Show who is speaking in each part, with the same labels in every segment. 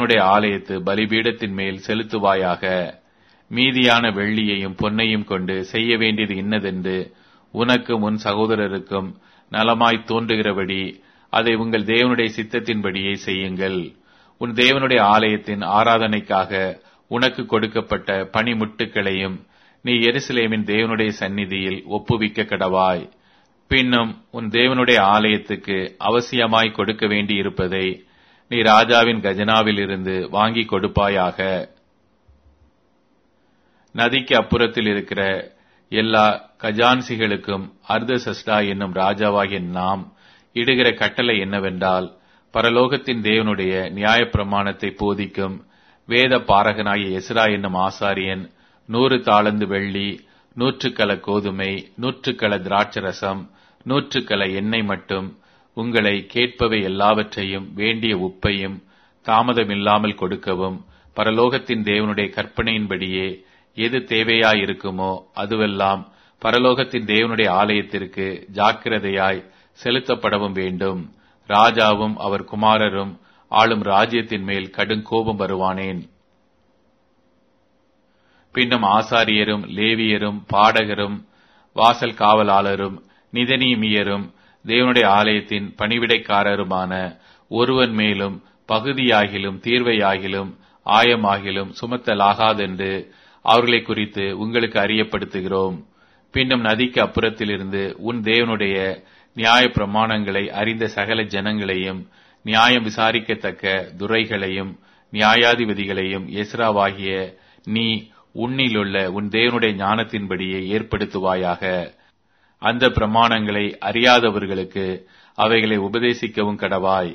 Speaker 1: தேவனுடைய ஆலயத்து பலிபீடத்தின் மேல் செலுத்துவாயாக மீதியான வெள்ளியையும் பொன்னையும் கொண்டு செய்ய வேண்டியது இன்னதென்று உனக்கும் உன் சகோதரருக்கும் நலமாய் தோன்றுகிறபடி அதை உங்கள் தேவனுடைய சித்தத்தின்படியே செய்யுங்கள் உன் தேவனுடைய ஆலயத்தின் ஆராதனைக்காக உனக்கு கொடுக்கப்பட்ட பனிமுட்டுக்களையும் நீ எருசலேமின் தேவனுடைய சந்நிதியில் ஒப்புவிக்க கடவாய் பின்னும் உன் தேவனுடைய ஆலயத்துக்கு அவசியமாய் கொடுக்க வேண்டியிருப்பதை நீ ராஜாவின் கஜனாவிலிருந்து வாங்கி கொடுப்பாயாக நதிக்கு அப்புறத்தில் இருக்கிற எல்லா கஜான்சிகளுக்கும் அர்தசஷ்டா என்னும் ராஜாவாகிய நாம் இடுகிற கட்டளை என்னவென்றால் பரலோகத்தின் தேவனுடைய நியாயப்பிரமாணத்தை போதிக்கும் வேத பாரகனாகிய எஸ்ரா என்னும் ஆசாரியன் நூறு தாளந்து வெள்ளி நூற்றுக்கல கோதுமை நூற்றுக்கல திராட்சரசம் நூற்றுக்கல எண்ணெய் மட்டும் உங்களை கேட்பவை எல்லாவற்றையும் வேண்டிய உப்பையும் தாமதமில்லாமல் கொடுக்கவும் பரலோகத்தின் தேவனுடைய கற்பனையின்படியே எது தேவையாயிருக்குமோ அதுவெல்லாம் பரலோகத்தின் தேவனுடைய ஆலயத்திற்கு ஜாக்கிரதையாய் செலுத்தப்படவும் வேண்டும் ராஜாவும் அவர் குமாரரும் ஆளும் ராஜ்யத்தின் மேல் கடும் கோபம் வருவானேன் பின்னும் ஆசாரியரும் லேவியரும் பாடகரும் வாசல் காவலாளரும் நிதனீமியரும் தேவனுடைய ஆலயத்தின் பணிவிடைக்காரருமான ஒருவன் மேலும் பகுதியாகிலும் தீர்வையாகிலும் ஆயமாகிலும் சுமத்தலாகாதென்று அவர்களை குறித்து உங்களுக்கு அறியப்படுத்துகிறோம் பின்னும் நதிக்கு அப்புறத்திலிருந்து உன் தேவனுடைய நியாய பிரமாணங்களை அறிந்த சகல ஜனங்களையும் நியாயம் விசாரிக்கத்தக்க துரைகளையும் நியாயாதிபதிகளையும் எஸ்ராவாகிய நீ உன்னிலுள்ள உன் தேவனுடைய ஞானத்தின்படியே ஏற்படுத்துவாயாக அந்த பிரமாணங்களை அறியாதவர்களுக்கு அவைகளை உபதேசிக்கவும் கடவாய்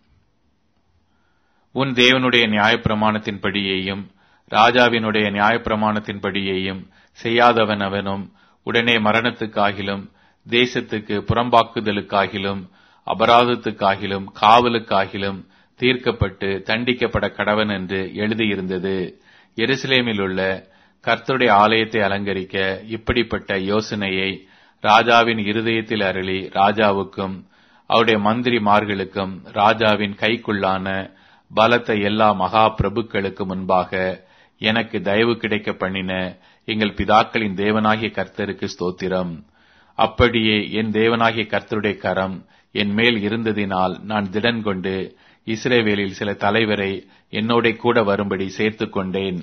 Speaker 1: உன் தேவனுடைய நியாயப்பிரமாணத்தின்படியேயும் ராஜாவினுடைய நியாயப்பிரமாணத்தின்படியேயும் செய்யாதவன் அவனும் உடனே மரணத்துக்காகிலும் தேசத்துக்கு புறம்பாக்குதலுக்காகிலும் அபராதத்துக்காகிலும் காவலுக்காகிலும் தீர்க்கப்பட்டு தண்டிக்கப்பட கடவன் என்று எழுதியிருந்தது எருசலேமில் உள்ள கர்த்தருடைய ஆலயத்தை அலங்கரிக்க இப்படிப்பட்ட யோசனையை ராஜாவின் இருதயத்தில் அருளி ராஜாவுக்கும் அவருடைய மந்திரிமார்களுக்கும் ராஜாவின் கைக்குள்ளான பலத்த எல்லா மகா பிரபுக்களுக்கு முன்பாக எனக்கு தயவு கிடைக்க பண்ணின எங்கள் பிதாக்களின் தேவனாகிய கர்த்தருக்கு ஸ்தோத்திரம் அப்படியே என் தேவனாகிய கர்த்தருடைய கரம் என் மேல் இருந்ததினால் நான் திடன் கொண்டு இஸ்ரேவேலில் சில தலைவரை என்னோட கூட வரும்படி சேர்த்துக் கொண்டேன்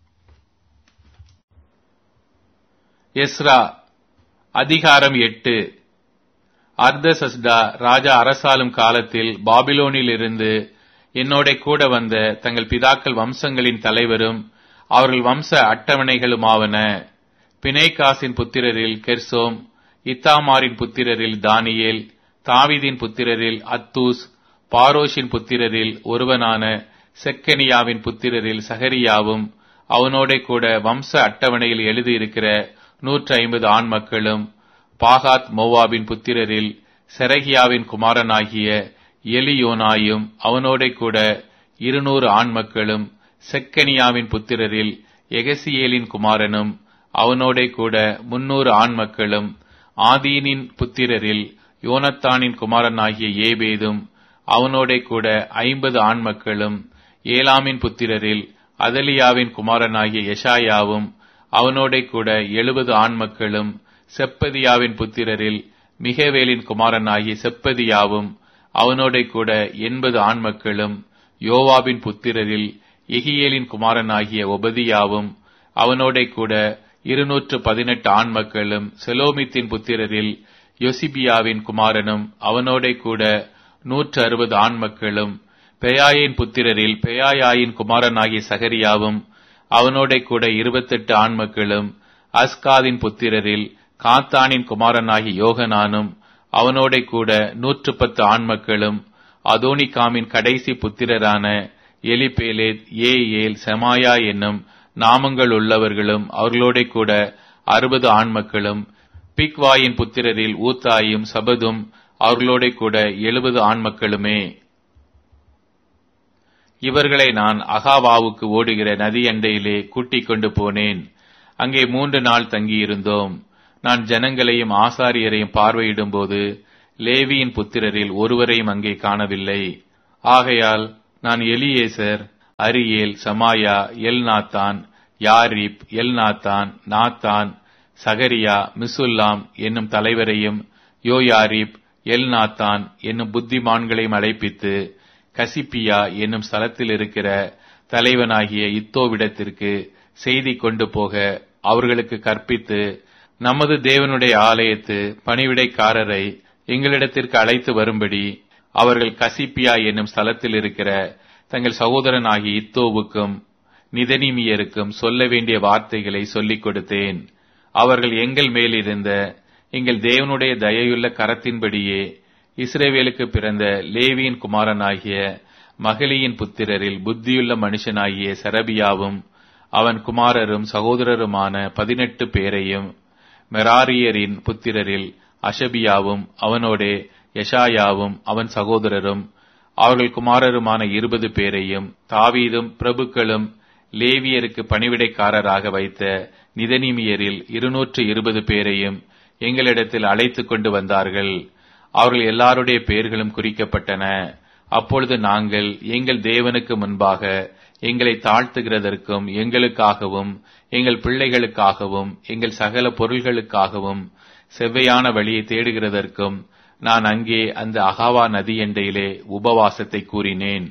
Speaker 1: எஸ்ரா அதிகாரம் எட்டு அர்தசஸ்டா ராஜா அரசாளும் காலத்தில் பாபிலோனில் இருந்து என்னோட கூட வந்த தங்கள் பிதாக்கள் வம்சங்களின் தலைவரும் அவர்கள் வம்ச அட்டவணைகளுமாவன பிணைகாசின் புத்திரரில் கெர்சோம் இத்தாமாரின் புத்திரரில் தானியேல் தாவிதின் புத்திரரில் அத்தூஸ் பாரோஷின் புத்திரரில் ஒருவனான செக்கனியாவின் புத்திரரில் சகரியாவும் அவனோட கூட வம்ச அட்டவணையில் எழுதியிருக்கிற நூற்றி ஐம்பது ஆண் மக்களும் பாகாத் மோவாபின் புத்திரரில் செரகியாவின் குமாரனாகிய எலியோனாயும் அவனோட கூட இருநூறு ஆண் மக்களும் செக்கனியாவின் புத்திரரில் எகசியேலின் குமாரனும் அவனோட கூட முன்னூறு ஆண் மக்களும் ஆதீனின் புத்திரரில் யோனத்தானின் குமாரனாகிய ஏபேதும் அவனோட கூட ஐம்பது ஆண் மக்களும் ஏலாமின் புத்திரரில் அதலியாவின் குமாரனாகிய யஷாயாவும் அவனோட கூட எழுபது ஆண் மக்களும் செப்பதியாவின் புத்திரரில் மிகவேலின் குமாரனாகிய செப்பதியாவும் அவனோட கூட எண்பது ஆண் மக்களும் யோவாபின் புத்திரரில் எகியேலின் குமாரனாகிய ஒபதியாவும் அவனோட கூட இருநூற்று பதினெட்டு ஆண் மக்களும் செலோமித்தின் புத்திரரில் யொசிபியாவின் குமாரனும் அவனோட கூட நூற்று அறுபது ஆண் மக்களும் பெயாயின் புத்திரரில் பெயாயாயின் குமாரனாகிய சகரியாவும் அவனோட கூட இருபத்தெட்டு ஆண் மக்களும் அஸ்காதின் புத்திரரில் காத்தானின் குமாரனாகி யோகனானும் அவனோட கூட நூற்று பத்து ஆண் மக்களும் அதோனிகாமின் கடைசி புத்திரரான எலிபேலேத் ஏ ஏல் செமாயா என்னும் நாமங்கள் உள்ளவர்களும் அவர்களோட கூட அறுபது ஆண் மக்களும் பிக்வாயின் புத்திரரில் ஊத்தாயும் சபதும் அவர்களோட கூட எழுபது ஆண் மக்களுமே இவர்களை நான் அகாவாவுக்கு ஓடுகிற நதி அண்டையிலே கூட்டிக் கொண்டு போனேன் அங்கே மூன்று நாள் தங்கியிருந்தோம் நான் ஜனங்களையும் ஆசாரியரையும் பார்வையிடும்போது லேவியின் புத்திரரில் ஒருவரையும் அங்கே காணவில்லை ஆகையால் நான் எலியேசர் அரியேல் சமாயா எல் நாத்தான் யாரிப் எல் நாத்தான் நாத்தான் சகரியா மிசுல்லாம் என்னும் தலைவரையும் யோயாரிப் எல் நாத்தான் என்னும் புத்திமான்களையும் அழைப்பித்து கசிப்பியா என்னும் ஸ்தலத்தில் இருக்கிற தலைவனாகிய இத்தோவிடத்திற்கு செய்தி கொண்டு போக அவர்களுக்கு கற்பித்து நமது தேவனுடைய ஆலயத்து பணிவிடைக்காரரை எங்களிடத்திற்கு அழைத்து வரும்படி அவர்கள் கசிப்பியா என்னும் ஸ்தலத்தில் இருக்கிற தங்கள் சகோதரனாகிய இத்தோவுக்கும் நிதனிமியருக்கும் சொல்ல வேண்டிய வார்த்தைகளை சொல்லிக் கொடுத்தேன் அவர்கள் எங்கள் மேலிருந்த எங்கள் தேவனுடைய தயையுள்ள கரத்தின்படியே இஸ்ரேவேலுக்கு பிறந்த லேவியின் குமாரனாகிய மகளியின் புத்திரரில் புத்தியுள்ள மனுஷனாகிய சரபியாவும் அவன் குமாரரும் சகோதரருமான பதினெட்டு பேரையும் மெராரியரின் புத்திரரில் அஷபியாவும் அவனோடே யஷாயாவும் அவன் சகோதரரும் அவர்கள் குமாரருமான இருபது பேரையும் தாவீதும் பிரபுக்களும் லேவியருக்கு பணிவிடைக்காரராக வைத்த நிதனிமியரில் இருநூற்று இருபது பேரையும் எங்களிடத்தில் அழைத்து கொண்டு வந்தார்கள் அவர்கள் எல்லாருடைய பெயர்களும் குறிக்கப்பட்டன அப்பொழுது நாங்கள் எங்கள் தேவனுக்கு முன்பாக எங்களை தாழ்த்துகிறதற்கும் எங்களுக்காகவும் எங்கள் பிள்ளைகளுக்காகவும் எங்கள் சகல பொருள்களுக்காகவும் செவ்வையான வழியை தேடுகிறதற்கும் நான் அங்கே அந்த அகாவா நதி எண்டையிலே உபவாசத்தை கூறினேன்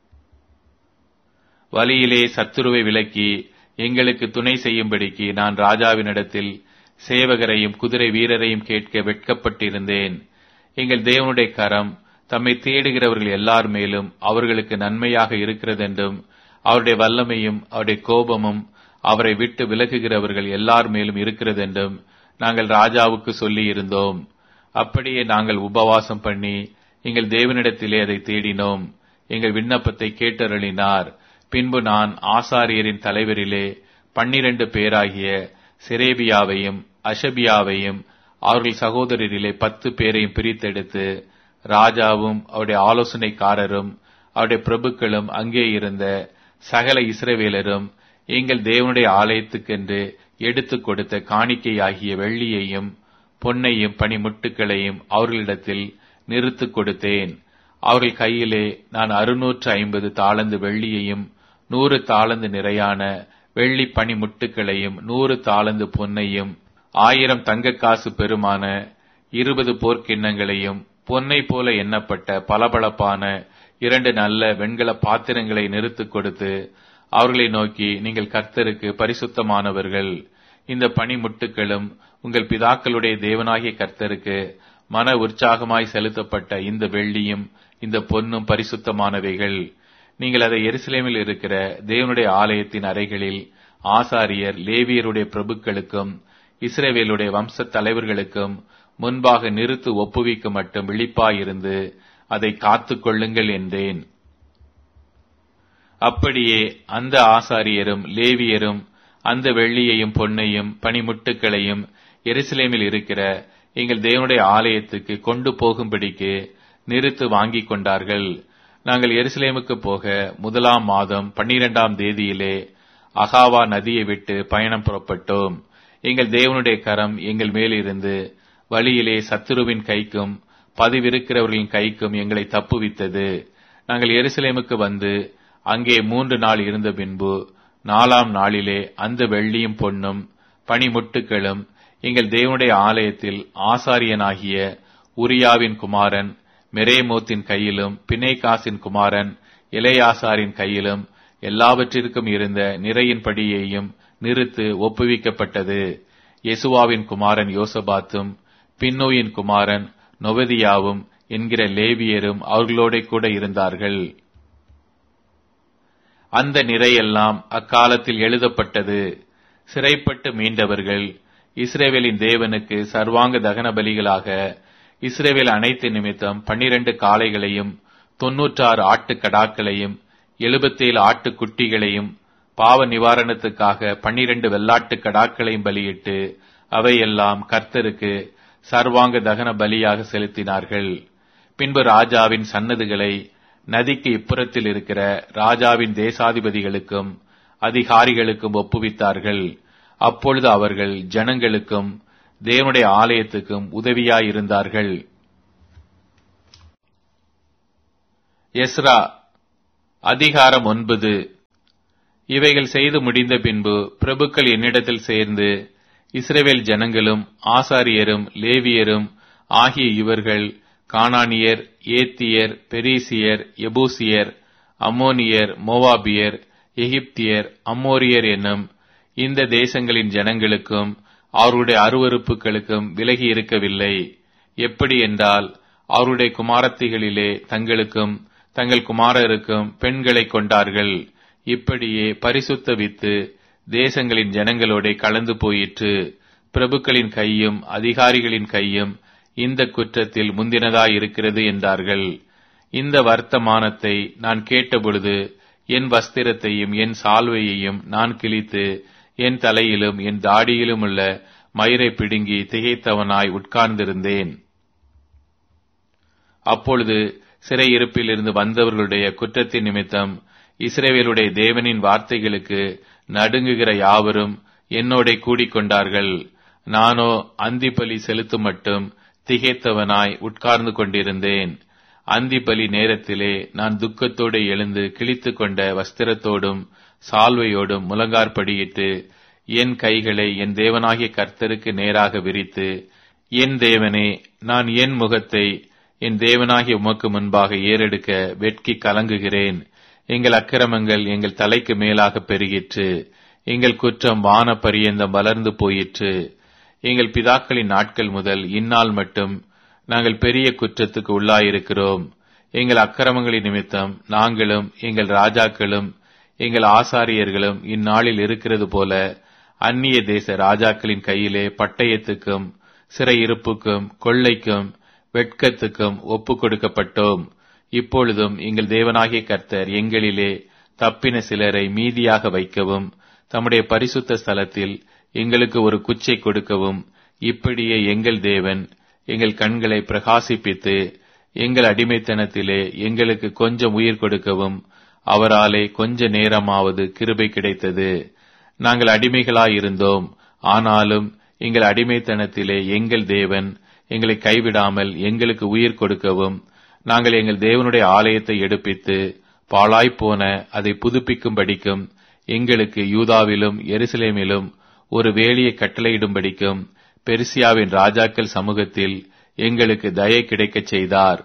Speaker 1: வழியிலே சத்துருவை விலக்கி எங்களுக்கு துணை செய்யும்படிக்கு நான் ராஜாவினிடத்தில் சேவகரையும் குதிரை வீரரையும் கேட்க வெட்கப்பட்டிருந்தேன் எங்கள் தேவனுடைய கரம் தம்மை தேடுகிறவர்கள் எல்லார் மேலும் அவர்களுக்கு நன்மையாக இருக்கிறதென்றும் அவருடைய வல்லமையும் அவருடைய கோபமும் அவரை விட்டு விலகுகிறவர்கள் எல்லார் மேலும் இருக்கிறதென்றும் நாங்கள் ராஜாவுக்கு சொல்லி இருந்தோம் அப்படியே நாங்கள் உபவாசம் பண்ணி எங்கள் தேவனிடத்திலே அதை தேடினோம் எங்கள் விண்ணப்பத்தை கேட்டருளினார் பின்பு நான் ஆசாரியரின் தலைவரிலே பன்னிரண்டு பேராகிய சிரேபியாவையும் அஷபியாவையும் அவர்கள் சகோதரரிலே பத்து பேரையும் பிரித்தெடுத்து ராஜாவும் அவருடைய ஆலோசனைக்காரரும் அவருடைய பிரபுக்களும் அங்கே இருந்த சகல இஸ்ரவேலரும் எங்கள் தேவனுடைய ஆலயத்துக்கென்று எடுத்துக் கொடுத்த காணிக்கையாகிய வெள்ளியையும் பொன்னையும் பனிமுட்டுகளையும் அவர்களிடத்தில் நிறுத்துக் கொடுத்தேன் அவர்கள் கையிலே நான் அறுநூற்று ஐம்பது தாளந்து வெள்ளியையும் நூறு தாளந்து நிறையான வெள்ளி பனிமுட்டுகளையும் நூறு தாளந்து பொன்னையும் ஆயிரம் தங்கக்காசு பெருமான இருபது போர்க்கிண்ணங்களையும் பொன்னை போல எண்ணப்பட்ட பளபளப்பான இரண்டு நல்ல வெண்கல பாத்திரங்களை நிறுத்துக் கொடுத்து அவர்களை நோக்கி நீங்கள் கர்த்தருக்கு பரிசுத்தமானவர்கள் இந்த பனிமுட்டுகளும் உங்கள் பிதாக்களுடைய தேவனாகிய கர்த்தருக்கு மன உற்சாகமாய் செலுத்தப்பட்ட இந்த வெள்ளியும் இந்த பொன்னும் பரிசுத்தமானவைகள் நீங்கள் அதை எருசலேமில் இருக்கிற தேவனுடைய ஆலயத்தின் அறைகளில் ஆசாரியர் லேவியருடைய பிரபுக்களுக்கும் இஸ்ரேவேலுடைய வம்ச தலைவர்களுக்கும் முன்பாக நிறுத்து ஒப்புவிக்க மட்டும் விழிப்பாயிருந்து அதை காத்துக் கொள்ளுங்கள் என்றேன் அப்படியே அந்த ஆசாரியரும் லேவியரும் அந்த வெள்ளியையும் பொன்னையும் பனிமுட்டுகளையும் எருசலேமில் இருக்கிற எங்கள் தேவனுடைய ஆலயத்துக்கு கொண்டு போகும்படிக்கு நிறுத்து வாங்கிக் கொண்டார்கள் நாங்கள் எருசலேமுக்கு போக முதலாம் மாதம் பன்னிரெண்டாம் தேதியிலே அகாவா நதியை விட்டு பயணம் புறப்பட்டோம் எங்கள் தேவனுடைய கரம் எங்கள் மேலிருந்து வழியிலே சத்துருவின் கைக்கும் பதிவிருக்கிறவர்களின் கைக்கும் எங்களை தப்புவித்தது நாங்கள் எருசலேமுக்கு வந்து அங்கே மூன்று நாள் இருந்த பின்பு நாலாம் நாளிலே அந்த வெள்ளியும் பொன்னும் பனிமுட்டுகளும் எங்கள் தேவனுடைய ஆலயத்தில் ஆசாரியனாகிய உரியாவின் குமாரன் மெரேமோத்தின் கையிலும் பிணைகாசின் குமாரன் இளையாசாரின் கையிலும் எல்லாவற்றிற்கும் இருந்த நிறையின்படியையும் நிறுத்து ஒப்புவிக்கப்பட்டது யெசுவாவின் குமாரன் யோசபாத்தும் பின்னோயின் குமாரன் நொவதியாவும் என்கிற லேவியரும் அவர்களோட கூட இருந்தார்கள் அந்த நிறையெல்லாம் அக்காலத்தில் எழுதப்பட்டது சிறைப்பட்டு மீண்டவர்கள் இஸ்ரேவேலின் தேவனுக்கு சர்வாங்க தகன பலிகளாக இஸ்ரேவேல் அனைத்து நிமித்தம் பன்னிரண்டு காளைகளையும் தொன்னூற்றாறு ஆட்டுக்கடாக்களையும் எழுபத்தேழு ஆட்டுக்குட்டிகளையும் பாவ நிவாரணத்துக்காக பன்னிரண்டு வெள்ளாட்டு கடாக்களையும் பலியிட்டு அவையெல்லாம் கர்த்தருக்கு சர்வாங்க தகன பலியாக செலுத்தினார்கள் பின்பு ராஜாவின் சன்னதுகளை நதிக்கு இப்புறத்தில் இருக்கிற ராஜாவின் தேசாதிபதிகளுக்கும் அதிகாரிகளுக்கும் ஒப்புவித்தார்கள் அப்பொழுது அவர்கள் ஜனங்களுக்கும் தேவனுடைய ஆலயத்துக்கும் உதவியாயிருந்தார்கள் எஸ்ரா அதிகாரம் ஒன்பது இவைகள் செய்து முடிந்த பின்பு பிரபுக்கள் என்னிடத்தில் சேர்ந்து இஸ்ரவேல் ஜனங்களும் ஆசாரியரும் லேவியரும் ஆகிய இவர்கள் கானானியர் ஏத்தியர் பெரிசியர் எபூசியர் அம்மோனியர் மோவாபியர் எகிப்தியர் அம்மோரியர் என்னும் இந்த தேசங்களின் ஜனங்களுக்கும் அவருடைய அருவறுப்புகளுக்கும் விலகி இருக்கவில்லை எப்படி என்றால் அவருடைய குமாரத்திகளிலே தங்களுக்கும் தங்கள் குமாரருக்கும் பெண்களை கொண்டார்கள் இப்படியே பரிசுத்த வித்து தேசங்களின் ஜனங்களோட கலந்து போயிற்று பிரபுக்களின் கையும் அதிகாரிகளின் கையும் இந்த குற்றத்தில் முந்தினதாயிருக்கிறது என்றார்கள் இந்த வர்த்தமானத்தை நான் கேட்டபொழுது என் வஸ்திரத்தையும் என் சால்வையையும் நான் கிழித்து என் தலையிலும் என் தாடியிலும் உள்ள மயிரை பிடுங்கி திகைத்தவனாய் உட்கார்ந்திருந்தேன் அப்பொழுது சிறையிருப்பில் இருந்து வந்தவர்களுடைய குற்றத்தின் நிமித்தம் இஸ்ரேவேலுடைய தேவனின் வார்த்தைகளுக்கு நடுங்குகிற யாவரும் என்னோட கூடிக்கொண்டார்கள் நானோ அந்திப்பலி செலுத்தும் மட்டும் திகைத்தவனாய் உட்கார்ந்து கொண்டிருந்தேன் அந்திப்பலி நேரத்திலே நான் துக்கத்தோடு எழுந்து கிழித்து கொண்ட வஸ்திரத்தோடும் சால்வையோடும் முழங்கார்படியிட்டு என் கைகளை என் தேவனாகிய கர்த்தருக்கு நேராக விரித்து என் தேவனே நான் என் முகத்தை என் தேவனாகிய உமக்கு முன்பாக ஏறெடுக்க வெட்கி கலங்குகிறேன் எங்கள் அக்கிரமங்கள் எங்கள் தலைக்கு மேலாக பெருகிற்று எங்கள் குற்றம் வான பரியந்தம் வளர்ந்து போயிற்று எங்கள் பிதாக்களின் நாட்கள் முதல் இந்நாள் மட்டும் நாங்கள் பெரிய குற்றத்துக்கு உள்ளாயிருக்கிறோம் எங்கள் அக்கிரமங்களின் நிமித்தம் நாங்களும் எங்கள் ராஜாக்களும் எங்கள் ஆசாரியர்களும் இந்நாளில் இருக்கிறது போல அந்நிய தேச ராஜாக்களின் கையிலே பட்டயத்துக்கும் சிறையிருப்புக்கும் கொள்ளைக்கும் வெட்கத்துக்கும் ஒப்பு கொடுக்கப்பட்டோம் இப்பொழுதும் எங்கள் தேவனாகிய கர்த்தர் எங்களிலே தப்பின சிலரை மீதியாக வைக்கவும் தம்முடைய பரிசுத்த ஸ்தலத்தில் எங்களுக்கு ஒரு குச்சை கொடுக்கவும் இப்படியே எங்கள் தேவன் எங்கள் கண்களை பிரகாசிப்பித்து எங்கள் அடிமைத்தனத்திலே எங்களுக்கு கொஞ்சம் உயிர் கொடுக்கவும் அவராலே கொஞ்ச நேரமாவது கிருபை கிடைத்தது நாங்கள் அடிமைகளாயிருந்தோம் ஆனாலும் எங்கள் அடிமைத்தனத்திலே எங்கள் தேவன் எங்களை கைவிடாமல் எங்களுக்கு உயிர் கொடுக்கவும் நாங்கள் எங்கள் தேவனுடைய ஆலயத்தை எடுப்பித்து பாழாய்ப்போன அதை புதுப்பிக்கும்படிக்கும் எங்களுக்கு யூதாவிலும் எருசலேமிலும் ஒரு வேலியை கட்டளையிடும்படிக்கும் பெருசியாவின் ராஜாக்கள் சமூகத்தில் எங்களுக்கு தயை கிடைக்கச் செய்தார்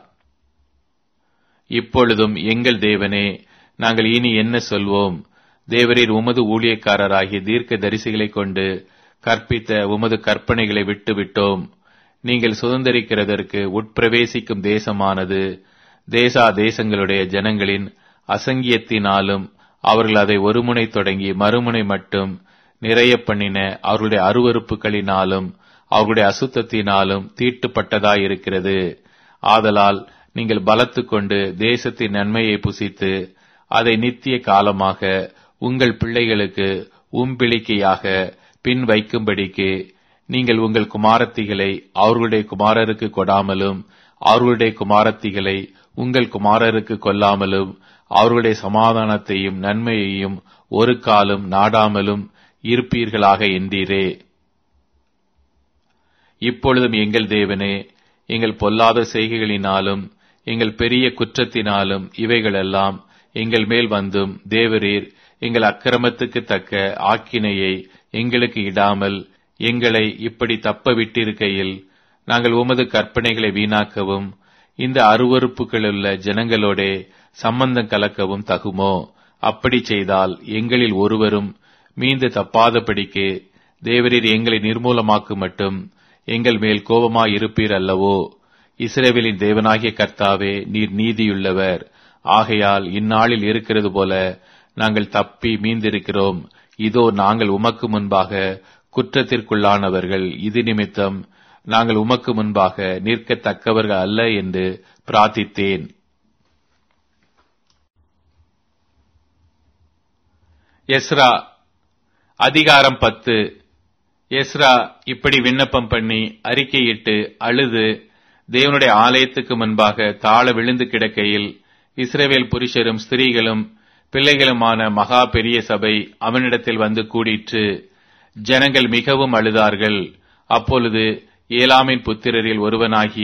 Speaker 1: இப்பொழுதும் எங்கள் தேவனே நாங்கள் இனி என்ன சொல்வோம் தேவரீர் உமது ஊழியக்காரராகிய தீர்க்க தரிசிகளைக் கொண்டு கற்பித்த உமது கற்பனைகளை விட்டு விட்டோம் நீங்கள் சுதந்திரிக்கிறதற்கு உட்பிரவேசிக்கும் தேசமானது தேசா தேசங்களுடைய ஜனங்களின் அசங்கியத்தினாலும் அவர்கள் அதை ஒருமுனை தொடங்கி மறுமுனை மட்டும் நிறைய பண்ணின அவர்களுடைய அருவறுப்புகளினாலும் அவர்களுடைய அசுத்தத்தினாலும் தீட்டுப்பட்டதாயிருக்கிறது ஆதலால் நீங்கள் பலத்து கொண்டு தேசத்தின் நன்மையை புசித்து அதை நித்திய காலமாக உங்கள் பிள்ளைகளுக்கு உம்பிளிக்கையாக பின் வைக்கும்படிக்கு நீங்கள் உங்கள் குமாரத்திகளை அவர்களுடைய குமாரருக்கு கொடாமலும் அவர்களுடைய குமாரத்திகளை உங்கள் குமாரருக்கு கொல்லாமலும் அவர்களுடைய சமாதானத்தையும் நன்மையையும் ஒரு காலம் நாடாமலும் இருப்பீர்களாக என்றீரே இப்பொழுதும் எங்கள் தேவனே எங்கள் பொல்லாத செய்கைகளினாலும் எங்கள் பெரிய குற்றத்தினாலும் இவைகளெல்லாம் எங்கள் மேல் வந்தும் தேவரீர் எங்கள் அக்கிரமத்துக்கு தக்க ஆக்கினையை எங்களுக்கு இடாமல் எங்களை இப்படி தப்ப விட்டிருக்கையில் நாங்கள் உமது கற்பனைகளை வீணாக்கவும் இந்த அருவறுப்புகளுள்ள ஜனங்களோடே சம்பந்தம் கலக்கவும் தகுமோ அப்படி செய்தால் எங்களில் ஒருவரும் மீண்டு தப்பாதபடிக்கு தேவரீர் எங்களை நிர்மூலமாக்கு மட்டும் எங்கள் மேல் கோபமாயிருப்பீர் அல்லவோ இஸ்ரேவேலின் தேவனாகிய கர்த்தாவே நீர் நீதியுள்ளவர் ஆகையால் இந்நாளில் இருக்கிறது போல நாங்கள் தப்பி மீந்திருக்கிறோம் இதோ நாங்கள் உமக்கு முன்பாக குற்றத்திற்குள்ளானவர்கள் இது நிமித்தம் நாங்கள் உமக்கு முன்பாக நிற்கத்தக்கவர்கள் அல்ல என்று பிரார்த்தித்தேன் எஸ்ரா அதிகாரம் பத்து எஸ்ரா இப்படி விண்ணப்பம் பண்ணி அறிக்கையிட்டு அழுது தேவனுடைய ஆலயத்துக்கு முன்பாக தாழ விழுந்து கிடக்கையில் இஸ்ரேவேல் புருஷரும் ஸ்திரீகளும் பிள்ளைகளுமான மகா பெரிய சபை அவனிடத்தில் வந்து கூடிற்று ஜனங்கள் மிகவும் அழுதார்கள் அப்பொழுது ஏலாமின் புத்திரரில் ஒருவனாகிய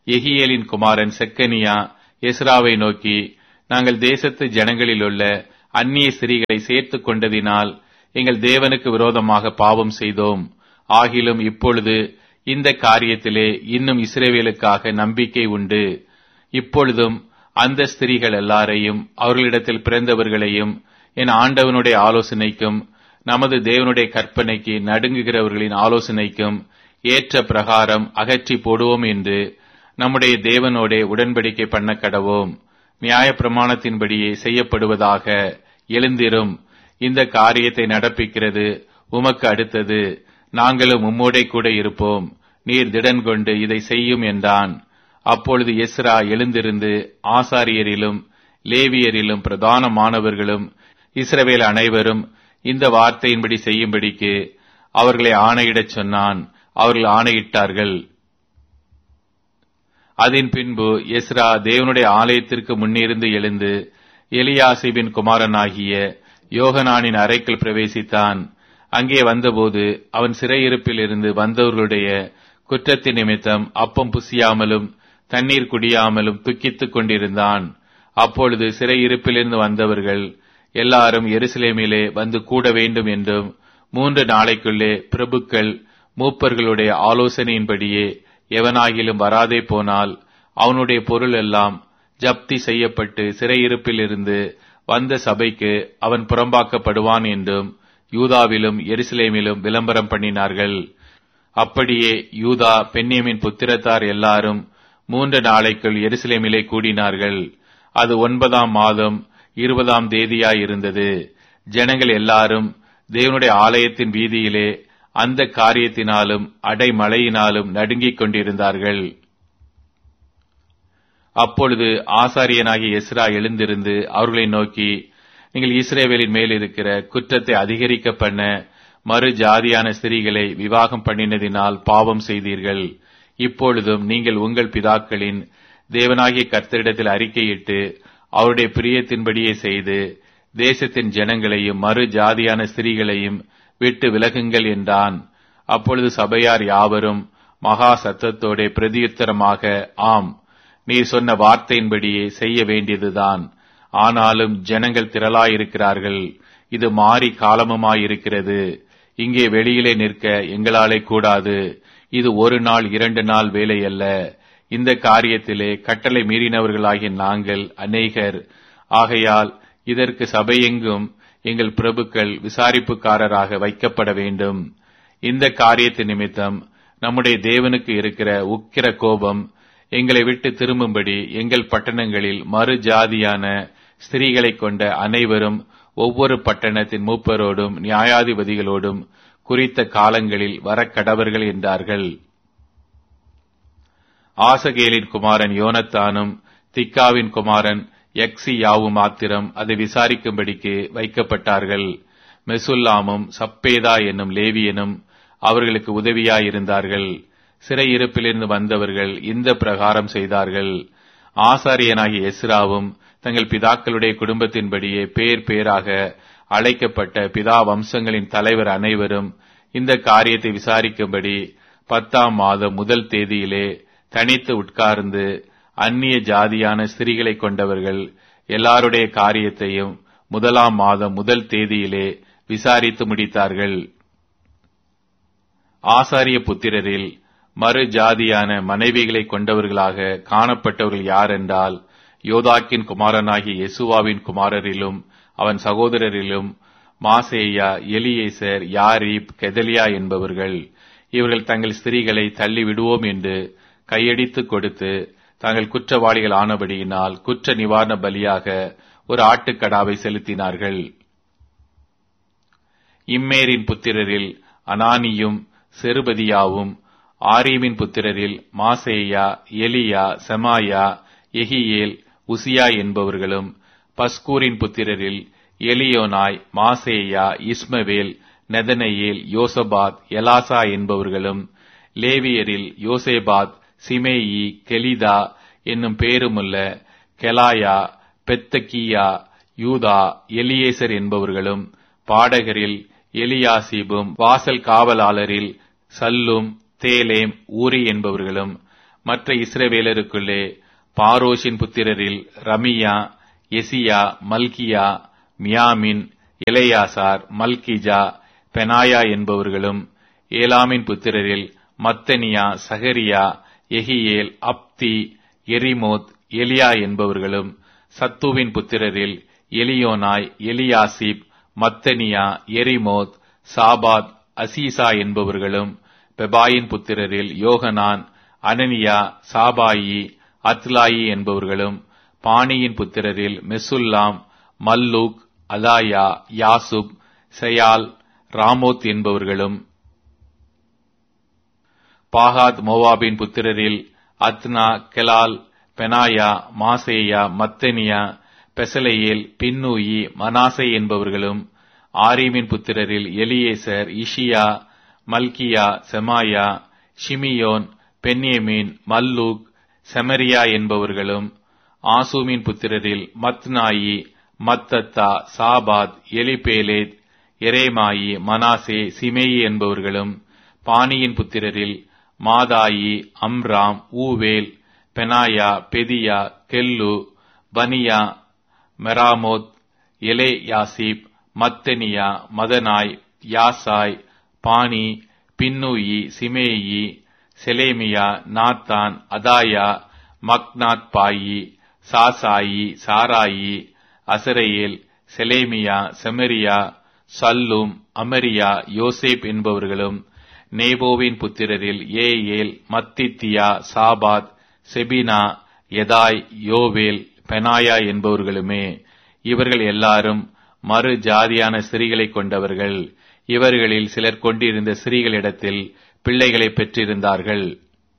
Speaker 1: எகியேலின் குமாரன் செக்கனியா எஸ்ராவை நோக்கி நாங்கள் தேசத்து ஜனங்களிலுள்ள அந்நிய ஸ்திரீகளை சேர்த்துக் கொண்டதினால் எங்கள் தேவனுக்கு விரோதமாக பாவம் செய்தோம் ஆகிலும் இப்பொழுது இந்த காரியத்திலே இன்னும் இஸ்ரேவேலுக்காக நம்பிக்கை உண்டு இப்பொழுதும் அந்த ஸ்திரீகள் எல்லாரையும் அவர்களிடத்தில் பிறந்தவர்களையும் என் ஆண்டவனுடைய ஆலோசனைக்கும் நமது தேவனுடைய கற்பனைக்கு நடுங்குகிறவர்களின் ஆலோசனைக்கும் ஏற்ற பிரகாரம் அகற்றி போடுவோம் என்று நம்முடைய தேவனோடே உடன்படிக்கை பண்ண கடவோம் நியாய பிரமாணத்தின்படியே செய்யப்படுவதாக எழுந்திரும் இந்த காரியத்தை நடப்பிக்கிறது உமக்கு அடுத்தது நாங்களும் உம்மோடே கூட இருப்போம் நீர் திடன் கொண்டு இதை செய்யும் என்றான் அப்பொழுது எஸ்ரா எழுந்திருந்து ஆசாரியரிலும் லேவியரிலும் பிரதானமானவர்களும் இஸ்ரவேல் அனைவரும் இந்த வார்த்தையின்படி செய்யும்படிக்கு அவர்களை ஆணையிடச் சொன்னான் அவர்கள் ஆணையிட்டார்கள் அதன் பின்பு எஸ்ரா தேவனுடைய ஆலயத்திற்கு முன்னிருந்து எழுந்து எலியாசிபின் குமாரனாகிய யோகனானின் அறைக்குள் பிரவேசித்தான் அங்கே வந்தபோது அவன் சிறையிருப்பில் இருந்து வந்தவர்களுடைய குற்றத்தின் நிமித்தம் அப்பம் புசியாமலும் தண்ணீர் குடியாமலும் துக்கித்துக் கொண்டிருந்தான் அப்பொழுது சிறையிருப்பிலிருந்து வந்தவர்கள் எல்லாரும் எருசலேமிலே வந்து கூட வேண்டும் என்றும் மூன்று நாளைக்குள்ளே பிரபுக்கள் மூப்பர்களுடைய ஆலோசனையின்படியே எவனாகிலும் வராதே போனால் அவனுடைய பொருள் எல்லாம் ஜப்தி செய்யப்பட்டு சிறையிருப்பில் இருந்து வந்த சபைக்கு அவன் புறம்பாக்கப்படுவான் என்றும் யூதாவிலும் எருசலேமிலும் விளம்பரம் பண்ணினார்கள் அப்படியே யூதா பெண்ணியமின் புத்திரத்தார் எல்லாரும் மூன்று நாளைக்குள் எருசலேமிலே கூடினார்கள் அது ஒன்பதாம் மாதம் இருபதாம் தேதியாயிருந்தது ஜனங்கள் எல்லாரும் தேவனுடைய ஆலயத்தின் வீதியிலே அந்த காரியத்தினாலும் அடைமழையினாலும் நடுங்கிக் கொண்டிருந்தார்கள் அப்பொழுது ஆசாரியனாகிய எஸ்ரா எழுந்திருந்து அவர்களை நோக்கி நீங்கள் இஸ்ரேவேலின் மேல் இருக்கிற குற்றத்தை அதிகரிக்க பண்ண மறு ஜாதியான ஸ்திரீகளை விவாகம் பண்ணினதினால் பாவம் செய்தீர்கள் இப்பொழுதும் நீங்கள் உங்கள் பிதாக்களின் தேவனாகிய கர்த்தரிடத்தில் அறிக்கையிட்டு அவருடைய பிரியத்தின்படியே செய்து தேசத்தின் ஜனங்களையும் மறு ஜாதியான ஸ்திரீகளையும் விட்டு விலகுங்கள் என்றான் அப்பொழுது சபையார் யாவரும் மகா சத்தத்தோட பிரதியுத்தரமாக ஆம் நீர் சொன்ன வார்த்தையின்படியே செய்ய வேண்டியதுதான் ஆனாலும் ஜனங்கள் திரளாயிருக்கிறார்கள் இது மாறி காலமுமாயிருக்கிறது இங்கே வெளியிலே நிற்க எங்களாலே கூடாது இது ஒரு நாள் இரண்டு நாள் வேலை அல்ல இந்த காரியத்திலே கட்டளை மீறினவர்களாகிய நாங்கள் அநேகர் ஆகையால் இதற்கு சபையெங்கும் எங்கள் பிரபுக்கள் விசாரிப்புக்காரராக வைக்கப்பட வேண்டும் இந்த காரியத்து நிமித்தம் நம்முடைய தேவனுக்கு இருக்கிற உக்கிர கோபம் எங்களை விட்டு திரும்பும்படி எங்கள் பட்டணங்களில் மறு ஜாதியான ஸ்திரீகளைக் கொண்ட அனைவரும் ஒவ்வொரு பட்டணத்தின் மூப்பரோடும் நியாயாதிபதிகளோடும் குறித்த காலங்களில் வரக்கடவர்கள் என்றார்கள் ஆசகேலின் குமாரன் யோனத்தானும் திக்காவின் குமாரன் யக்ஸியாவும் மாத்திரம் அதை விசாரிக்கும்படிக்கு வைக்கப்பட்டார்கள் மெசுல்லாமும் சப்பேதா என்னும் லேவியனும் அவர்களுக்கு உதவியாயிருந்தார்கள் சிறையிருப்பிலிருந்து வந்தவர்கள் இந்த பிரகாரம் செய்தார்கள் ஆசாரியனாகிய எஸ்ராவும் தங்கள் பிதாக்களுடைய குடும்பத்தின்படியே பேர் பேராக அழைக்கப்பட்ட பிதா வம்சங்களின் தலைவர் அனைவரும் இந்த காரியத்தை விசாரிக்கும்படி பத்தாம் மாதம் முதல் தேதியிலே தனித்து உட்கார்ந்து அந்நிய ஜாதியான ஸ்திரீகளை கொண்டவர்கள் எல்லாருடைய காரியத்தையும் முதலாம் மாதம் முதல் தேதியிலே விசாரித்து முடித்தார்கள் ஆசாரிய புத்திரரில் மறு ஜாதியான மனைவிகளை கொண்டவர்களாக காணப்பட்டவர்கள் யார் என்றால் யோதாக்கின் குமாரனாகிய யெசுவாவின் குமாரரிலும் அவன் சகோதரரிலும் மாசேயா எலியேசர் யாரீப் கெதலியா என்பவர்கள் இவர்கள் தங்கள் ஸ்திரீகளை தள்ளி விடுவோம் என்று கையடித்து கொடுத்து தாங்கள் குற்றவாளிகள் ஆனபடியினால் குற்ற நிவாரண பலியாக ஒரு ஆட்டுக்கடாவை செலுத்தினார்கள் இம்மேரின் புத்திரரில் அனானியும் செருபதியாவும் ஆரீமின் புத்திரரில் மாசேயா எலியா செமாயா எகியேல் உசியா என்பவர்களும் பஸ்கூரின் புத்திரரில் எலியோனாய் மாசேயா இஸ்மவேல் நெதனையேல் யோசபாத் எலாசா என்பவர்களும் லேவியரில் யோசேபாத் சிமேயி கெலிதா என்னும் பேருமுள்ள கெலாயா பெத்தகியா யூதா எலியேசர் என்பவர்களும் பாடகரில் எலியாசிபும் வாசல் காவலாளரில் சல்லும் தேலேம் ஊரி என்பவர்களும் மற்ற இஸ்ரவேலருக்குள்ளே பாரோஷின் புத்திரரில் ரமியா எசியா மல்கியா மியாமின் எலையாசார் மல்கிஜா பெனாயா என்பவர்களும் ஏலாமின் புத்திரரில் மத்தனியா சகரியா எகியேல் அப்தி எரிமோத் எலியா என்பவர்களும் சத்துவின் புத்திரரில் எலியோனாய் எலியாசிப் மத்தனியா எரிமோத் சாபாத் அசீசா என்பவர்களும் பெபாயின் புத்திரரில் யோகனான் அனனியா சாபாயி அத்லாயி என்பவர்களும் பாணியின் புத்திரரில் மெசுல்லாம் மல்லூக் அதாயா யாசுப் செயால் ராமோத் என்பவர்களும் பாகாத் மோவாபின் புத்திரரில் அத்னா கெலால் பெனாயா மாசேயா மத்தனியா பெசலையேல் பின்னூயி மனாசை என்பவர்களும் ஆரீமின் புத்திரரில் எலியேசர் இஷியா மல்கியா செமாயா ஷிமியோன் பென்யமீன் மல்லூக் செமரியா என்பவர்களும் ஆசூமின் புத்திரரில் மத்னாயி மத்தத்தா சாபாத் எலிபேலேத் எரேமாயி மனாசே சிமேயி என்பவர்களும் பாணியின் புத்திரரில் மாதாயி அம்ராம் ஊவேல் பெனாயா பெதியா கெல்லு பனியா மெராமோத் எலே யாசிப் மத்தனியா மதனாய் யாசாய் பாணி பின்னூயி சிமேயி செலேமியா நாத்தான் அதாயா மக்னாத் பாயி சாசாயி சாராயி அசரையேல் செலேமியா செமரியா சல்லும் அமரியா யோசேப் என்பவர்களும் நேபோவின் புத்திரரில் ஏஏல் மத்தித்தியா சாபாத் செபினா எதாய் யோவேல் பெனாயா என்பவர்களுமே இவர்கள் எல்லாரும் மறு ஜாதியான ஸ்திரீகளை கொண்டவர்கள் இவர்களில் சிலர் கொண்டிருந்த ஸ்திரீகளிடத்தில் பிள்ளைகளை பெற்றிருந்தார்கள்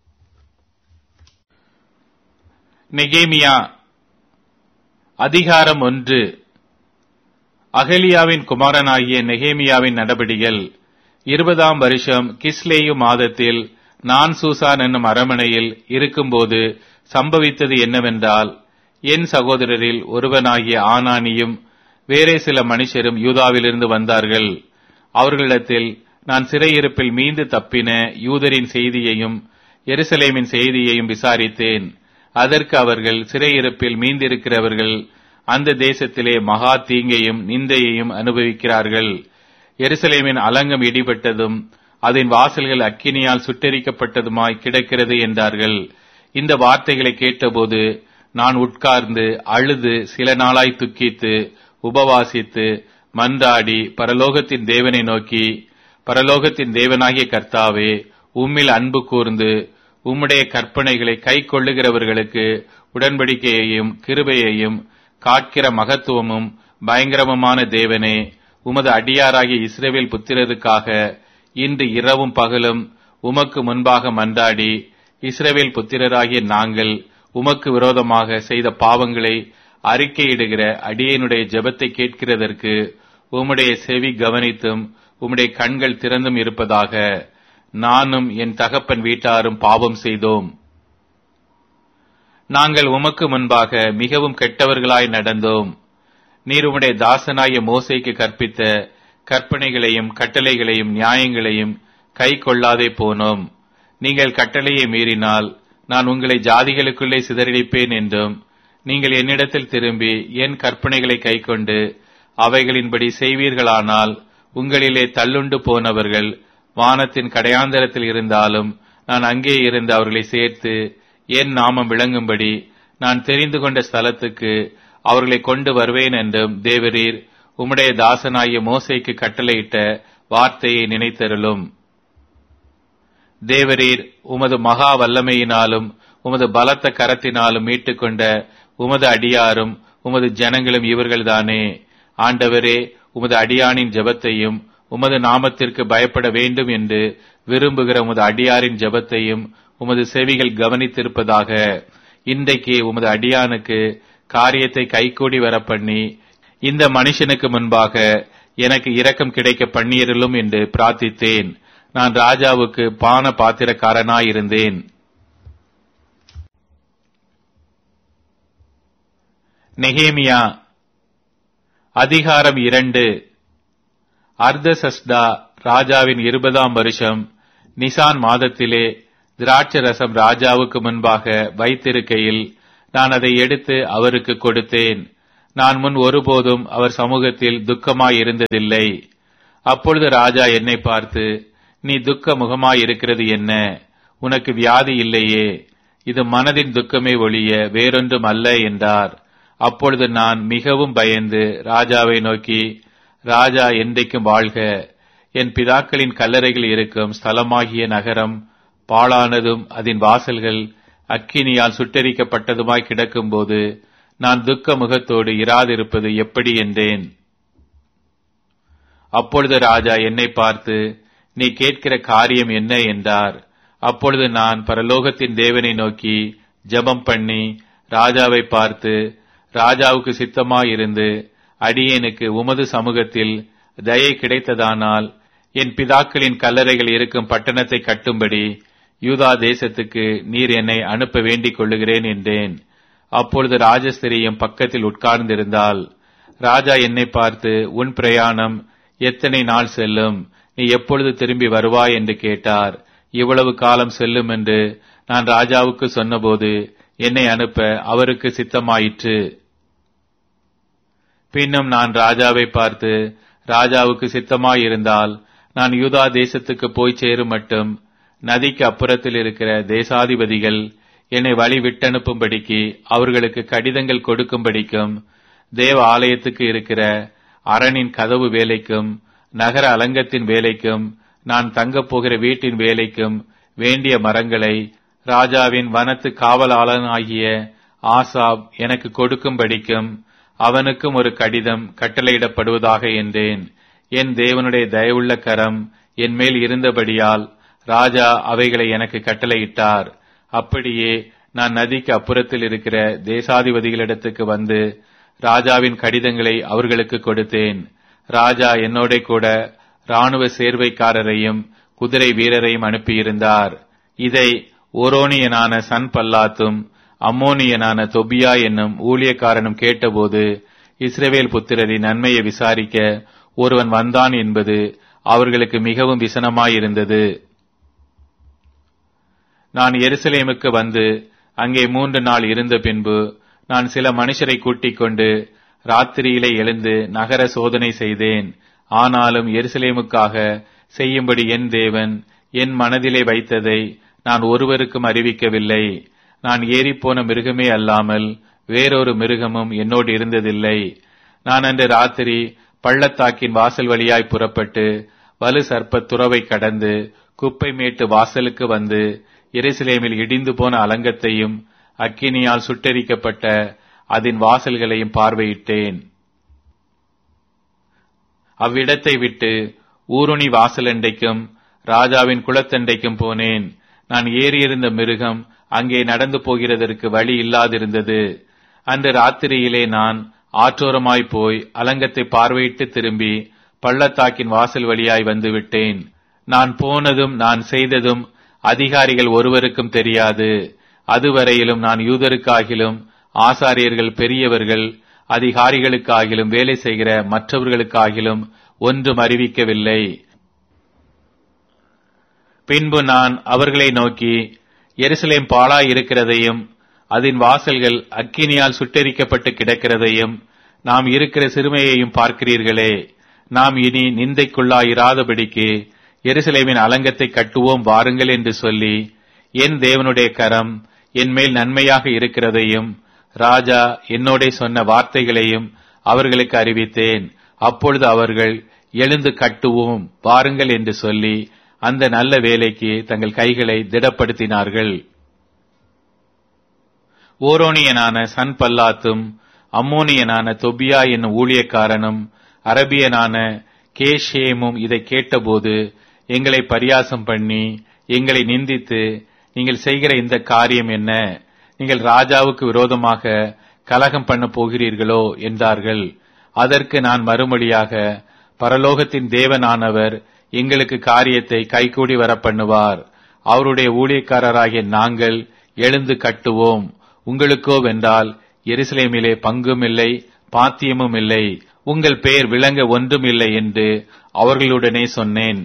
Speaker 1: நெகேமியா அதிகாரம் ஒன்று அகலியாவின் குமாரனாகிய நெகேமியாவின் நடபடிகள் இருபதாம் வருஷம் கிஸ்லேயு மாதத்தில் நான் சூசான் என்னும் அரமனையில் இருக்கும்போது சம்பவித்தது என்னவென்றால் என் சகோதரரில் ஒருவனாகிய ஆனானியும் வேறே சில மனுஷரும் யூதாவிலிருந்து வந்தார்கள் அவர்களிடத்தில் நான் சிறையிருப்பில் மீண்டு தப்பின யூதரின் செய்தியையும் எருசலேமின் செய்தியையும் விசாரித்தேன் அதற்கு அவர்கள் சிறையிருப்பில் மீந்திருக்கிறவர்கள் அந்த தேசத்திலே மகா தீங்கையும் நிந்தையையும் அனுபவிக்கிறார்கள் எருசலேமின் அலங்கம் இடிபட்டதும் அதன் வாசல்கள் அக்கினியால் சுட்டெரிக்கப்பட்டதுமாய் கிடக்கிறது என்றார்கள் இந்த வார்த்தைகளை கேட்டபோது நான் உட்கார்ந்து அழுது சில நாளாய் துக்கித்து உபவாசித்து மன்றாடி பரலோகத்தின் தேவனை நோக்கி பரலோகத்தின் தேவனாகிய கர்த்தாவே உம்மில் அன்பு கூர்ந்து உம்முடைய கற்பனைகளை கை கொள்ளுகிறவர்களுக்கு உடன்படிக்கையையும் கிருபையையும் காக்கிற மகத்துவமும் பயங்கரமுமான தேவனே உமது அடியாராகிய இஸ்ரேவேல் புத்திரருக்காக இன்று இரவும் பகலும் உமக்கு முன்பாக மன்றாடி இஸ்ரேவேல் புத்திரராகிய நாங்கள் உமக்கு விரோதமாக செய்த பாவங்களை அறிக்கையிடுகிற அடியனுடைய ஜெபத்தை கேட்கிறதற்கு உம்முடைய செவி கவனித்தும் உம்முடைய கண்கள் திறந்தும் இருப்பதாக நானும் என் தகப்பன் வீட்டாரும் பாவம் செய்தோம் நாங்கள் உமக்கு முன்பாக மிகவும் கெட்டவர்களாய் நடந்தோம் நீர் உம்முடைய தாசனாய மோசைக்கு கற்பித்த கற்பனைகளையும் கட்டளைகளையும் நியாயங்களையும் கை கொள்ளாதே போனோம் நீங்கள் கட்டளையை மீறினால் நான் உங்களை ஜாதிகளுக்குள்ளே சிதறடிப்பேன் என்றும் நீங்கள் என்னிடத்தில் திரும்பி என் கற்பனைகளை கைக்கொண்டு அவைகளின்படி செய்வீர்களானால் உங்களிலே தள்ளுண்டு போனவர்கள் வானத்தின் கடையாந்தரத்தில் இருந்தாலும் நான் அங்கே இருந்து அவர்களை சேர்த்து என் நாமம் விளங்கும்படி நான் தெரிந்து கொண்ட ஸ்தலத்துக்கு அவர்களை கொண்டு வருவேன் என்றும் தேவரீர் உம்முடைய தாசனாகிய மோசைக்கு கட்டளையிட்ட வார்த்தையை நினைத்தருளும் தேவரீர் உமது மகா வல்லமையினாலும் உமது பலத்த கரத்தினாலும் மீட்டுக்கொண்ட உமது அடியாரும் உமது ஜனங்களும் இவர்கள்தானே ஆண்டவரே உமது அடியானின் ஜெபத்தையும் உமது நாமத்திற்கு பயப்பட வேண்டும் என்று விரும்புகிற உமது அடியாரின் ஜெபத்தையும் உமது செவிகள் கவனித்திருப்பதாக இன்றைக்கு உமது அடியானுக்கு காரியத்தை கைகூடி வர பண்ணி இந்த மனுஷனுக்கு முன்பாக எனக்கு இரக்கம் கிடைக்க பண்ணியருளும் என்று பிரார்த்தித்தேன் நான் ராஜாவுக்கு பான பாத்திரக்காரனாயிருந்தேன் நெகேமியா அதிகாரம் இரண்டு அர்தசஸ்டா ராஜாவின் இருபதாம் வருஷம் நிசான் மாதத்திலே திராட்சரசம் ராஜாவுக்கு முன்பாக வைத்திருக்கையில் நான் அதை எடுத்து அவருக்கு கொடுத்தேன் நான் முன் ஒருபோதும் அவர் சமூகத்தில் துக்கமாயிருந்ததில்லை அப்பொழுது ராஜா என்னை பார்த்து நீ துக்க முகமாயிருக்கிறது என்ன உனக்கு வியாதி இல்லையே இது மனதின் துக்கமே ஒழிய வேறொன்றும் அல்ல என்றார் அப்பொழுது நான் மிகவும் பயந்து ராஜாவை நோக்கி ராஜா என்றைக்கும் வாழ்க என் பிதாக்களின் கல்லறைகள் இருக்கும் ஸ்தலமாகிய நகரம் பாழானதும் அதன் வாசல்கள் அக்கினியால் சுட்டரிக்கப்பட்டதுமாய் கிடக்கும்போது நான் துக்க முகத்தோடு இராதிருப்பது எப்படி என்றேன் அப்பொழுது ராஜா என்னை பார்த்து நீ கேட்கிற காரியம் என்ன என்றார் அப்பொழுது நான் பரலோகத்தின் தேவனை நோக்கி ஜெபம் பண்ணி ராஜாவை பார்த்து ராஜாவுக்கு சித்தமாயிருந்து அடியேனுக்கு உமது சமூகத்தில் தயை கிடைத்ததானால் என் பிதாக்களின் கல்லறைகள் இருக்கும் பட்டணத்தை கட்டும்படி யூதா தேசத்துக்கு நீர் என்னை அனுப்ப வேண்டிக் கொள்ளுகிறேன் என்றேன் அப்பொழுது ராஜஸ்திரியும் பக்கத்தில் உட்கார்ந்திருந்தால் ராஜா என்னை பார்த்து உன் பிரயாணம் எத்தனை நாள் செல்லும் நீ எப்பொழுது திரும்பி வருவாய் என்று கேட்டார் இவ்வளவு காலம் செல்லும் என்று நான் ராஜாவுக்கு சொன்னபோது என்னை அனுப்ப அவருக்கு சித்தமாயிற்று பின்னும் நான் ராஜாவை பார்த்து ராஜாவுக்கு சித்தமாயிருந்தால் நான் யூதா தேசத்துக்கு போய் சேரும் மட்டும் நதிக்கு அப்புறத்தில் இருக்கிற தேசாதிபதிகள் என்னை வழி விட்டனுப்பும்படிக்கு அவர்களுக்கு கடிதங்கள் கொடுக்கும்படிக்கும் தேவ ஆலயத்துக்கு இருக்கிற அரணின் கதவு வேலைக்கும் நகர அலங்கத்தின் வேலைக்கும் நான் தங்கப் போகிற வீட்டின் வேலைக்கும் வேண்டிய மரங்களை ராஜாவின் வனத்து காவலாளனாகிய ஆசாப் எனக்கு கொடுக்கும்படிக்கும் அவனுக்கும் ஒரு கடிதம் கட்டளையிடப்படுவதாக என்றேன் என் தேவனுடைய தயவுள்ள கரம் என் மேல் இருந்தபடியால் ராஜா அவைகளை எனக்கு கட்டளையிட்டார் அப்படியே நான் நதிக்கு அப்புறத்தில் இருக்கிற தேசாதிபதிகளிடத்துக்கு வந்து ராஜாவின் கடிதங்களை அவர்களுக்கு கொடுத்தேன் ராஜா என்னோட கூட ராணுவ சேர்வைக்காரரையும் குதிரை வீரரையும் அனுப்பியிருந்தார் இதை ஓரோனியனான சன் பல்லாத்தும் அம்மோனியனான தொபியா என்னும் ஊழியக்காரனும் கேட்டபோது இஸ்ரவேல் புத்திரரின் நன்மையை விசாரிக்க ஒருவன் வந்தான் என்பது அவர்களுக்கு மிகவும் விசனமாயிருந்தது நான் எருசலேமுக்கு வந்து அங்கே மூன்று நாள் இருந்த பின்பு நான் சில மனுஷரை கூட்டிக் கொண்டு ராத்திரியிலே எழுந்து நகர சோதனை செய்தேன் ஆனாலும் எருசலேமுக்காக செய்யும்படி என் தேவன் என் மனதிலே வைத்ததை நான் ஒருவருக்கும் அறிவிக்கவில்லை நான் ஏறிப்போன மிருகமே அல்லாமல் வேறொரு மிருகமும் என்னோடு இருந்ததில்லை நான் அன்று ராத்திரி பள்ளத்தாக்கின் வாசல் வழியாய் புறப்பட்டு வலு சர்ப்ப துறவை கடந்து குப்பை மேட்டு வாசலுக்கு வந்து எருசலேமில் இடிந்து போன அலங்கத்தையும் அக்கினியால் சுட்டெரிக்கப்பட்ட அதன் வாசல்களையும் பார்வையிட்டேன் அவ்விடத்தை விட்டு ஊருணி வாசலண்டைக்கும் ராஜாவின் குளத்தண்டைக்கும் போனேன் நான் ஏறியிருந்த மிருகம் அங்கே நடந்து போகிறதற்கு வழி இல்லாதிருந்தது அன்று ராத்திரியிலே நான் ஆற்றோரமாய் போய் அலங்கத்தை பார்வையிட்டு திரும்பி பள்ளத்தாக்கின் வாசல் வழியாய் வந்து விட்டேன் நான் போனதும் நான் செய்ததும் அதிகாரிகள் ஒருவருக்கும் தெரியாது அதுவரையிலும் நான் யூதருக்காகிலும் ஆசாரியர்கள் பெரியவர்கள் அதிகாரிகளுக்காகிலும் வேலை செய்கிற மற்றவர்களுக்காகிலும் ஒன்றும் அறிவிக்கவில்லை பின்பு நான் அவர்களை நோக்கி எருசலேம் பாழாய் இருக்கிறதையும் அதன் வாசல்கள் அக்கினியால் சுட்டெரிக்கப்பட்டு கிடக்கிறதையும் நாம் இருக்கிற சிறுமையையும் பார்க்கிறீர்களே நாம் இனி நிந்தைக்குள்ளாயிராதபடிக்கு எருசலேமின் அலங்கத்தை கட்டுவோம் வாருங்கள் என்று சொல்லி என் தேவனுடைய கரம் என் மேல் நன்மையாக இருக்கிறதையும் ராஜா என்னோட சொன்ன வார்த்தைகளையும் அவர்களுக்கு அறிவித்தேன் அப்பொழுது அவர்கள் எழுந்து கட்டுவோம் வாருங்கள் என்று சொல்லி அந்த நல்ல வேலைக்கு தங்கள் கைகளை திடப்படுத்தினார்கள் ஓரோனியனான சன் பல்லாத்தும் அம்மோனியனான தொபியா என்னும் ஊழியக்காரனும் அரபியனான கேஷேமும் இதை கேட்டபோது எங்களை பரியாசம் பண்ணி எங்களை நிந்தித்து நீங்கள் செய்கிற இந்த காரியம் என்ன நீங்கள் ராஜாவுக்கு விரோதமாக கலகம் பண்ண போகிறீர்களோ என்றார்கள் அதற்கு நான் மறுமொழியாக பரலோகத்தின் தேவனானவர் எங்களுக்கு காரியத்தை கைகூடி வர பண்ணுவார் அவருடைய ஊழியக்காரராகிய நாங்கள் எழுந்து கட்டுவோம் உங்களுக்கோ வென்றால் எருசலேமிலே பங்கும் இல்லை பாத்தியமும் இல்லை உங்கள் பெயர் விளங்க ஒன்றும் இல்லை என்று அவர்களுடனே சொன்னேன்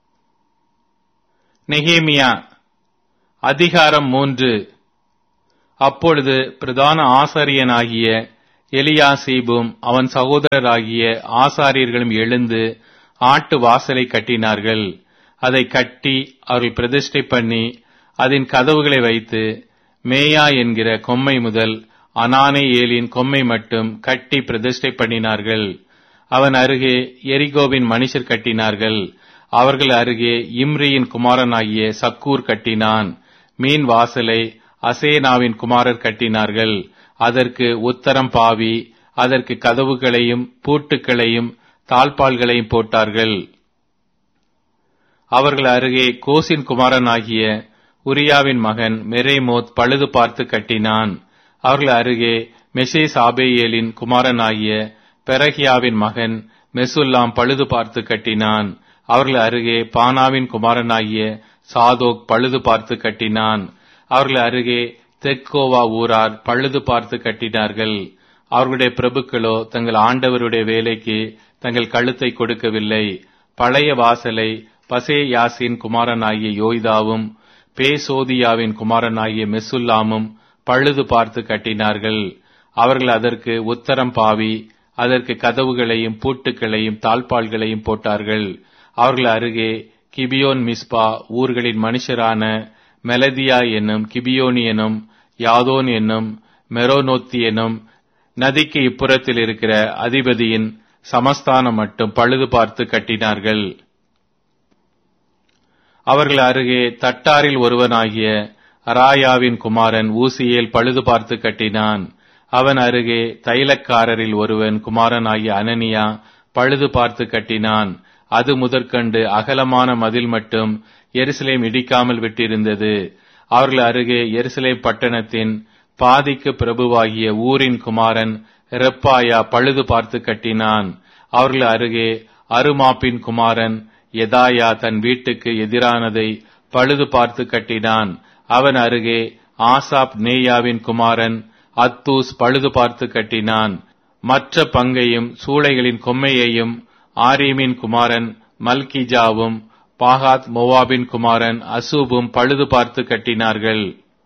Speaker 1: நெகேமியா அதிகாரம் மூன்று அப்பொழுது பிரதான ஆசாரியனாகிய எலியாசீபும் அவன் சகோதரராகிய ஆசாரியர்களும் எழுந்து ஆட்டு வாசலை கட்டினார்கள் அதை கட்டி அவர்கள் பிரதிஷ்டை பண்ணி அதன் கதவுகளை வைத்து மேயா என்கிற கொம்மை முதல் அனானே ஏலின் கொம்மை மட்டும் கட்டி பிரதிஷ்டை பண்ணினார்கள் அவன் அருகே எரிகோவின் மனுஷர் கட்டினார்கள் அவர்கள் அருகே இம்ரியின் குமாரனாகிய சக்கூர் கட்டினான் மீன் வாசலை அசேனாவின் குமாரர் கட்டினார்கள் அதற்கு உத்தரம் பாவி அதற்கு கதவுகளையும் பூட்டுக்களையும் தாழ்பால்களையும் போட்டார்கள் அவர்கள் அருகே கோசின் குமாரனாகிய உரியாவின் மகன் மெரேமோத் பழுது பார்த்து கட்டினான் அவர்கள் அருகே மெஷே சாபேயேலின் குமாரனாகிய பெரகியாவின் மகன் மெசுல்லாம் பழுது பார்த்து கட்டினான் அவர்கள் அருகே பானாவின் குமாரனாகிய சாதோக் பழுது பார்த்து கட்டினான் அவர்கள் அருகே தெக்கோவா ஊரார் பழுது பார்த்து கட்டினார்கள் அவர்களுடைய பிரபுக்களோ தங்கள் ஆண்டவருடைய வேலைக்கு தங்கள் கழுத்தை கொடுக்கவில்லை பழைய வாசலை பசே யாசின் குமாரனாகிய யோய்தாவும் பேசோதியாவின் குமாரனாகிய மெசுல்லாமும் பழுது பார்த்து கட்டினார்கள் அவர்கள் அதற்கு உத்தரம் பாவி அதற்கு கதவுகளையும் பூட்டுக்களையும் தாழ்பால்களையும் போட்டார்கள் அவர்கள் அருகே கிபியோன் மிஸ்பா ஊர்களின் மனுஷரான மெலதியா என்னும் கிபியோனி எனும் யாதோன் என்னும் மெரோனோத்தி எனும் நதிக்கு இப்புறத்தில் இருக்கிற அதிபதியின் சமஸ்தானம் மட்டும் பழுது பார்த்து கட்டினார்கள் அவர்கள் அருகே தட்டாரில் ஒருவனாகிய அராயாவின் குமாரன் ஊசியேல் பழுது பார்த்து கட்டினான் அவன் அருகே தைலக்காரரில் ஒருவன் குமாரனாகிய அனனியா பழுது பார்த்து கட்டினான் அது முதற்கண்டு அகலமான மதில் மட்டும் எருசலேம் இடிக்காமல் விட்டிருந்தது அவர்கள் அருகே எருசலேம் பட்டணத்தின் பாதிக்கு பிரபுவாகிய ஊரின் குமாரன் ரெப்பாயா பழுது பார்த்து கட்டினான் அவர்கள் அருகே அருமாப்பின் குமாரன் எதாயா தன் வீட்டுக்கு எதிரானதை பழுது பார்த்து கட்டினான் அவன் அருகே ஆசாப் நேயாவின் குமாரன் அத்தூஸ் பழுது பார்த்து கட்டினான் மற்ற பங்கையும் சூளைகளின் கொம்மையையும் ஆரீமின் குமாரன் மல்கிஜாவும் பாகாத் மோவாபின் குமாரன் அசூபும் பழுது பார்த்து கட்டினார்கள்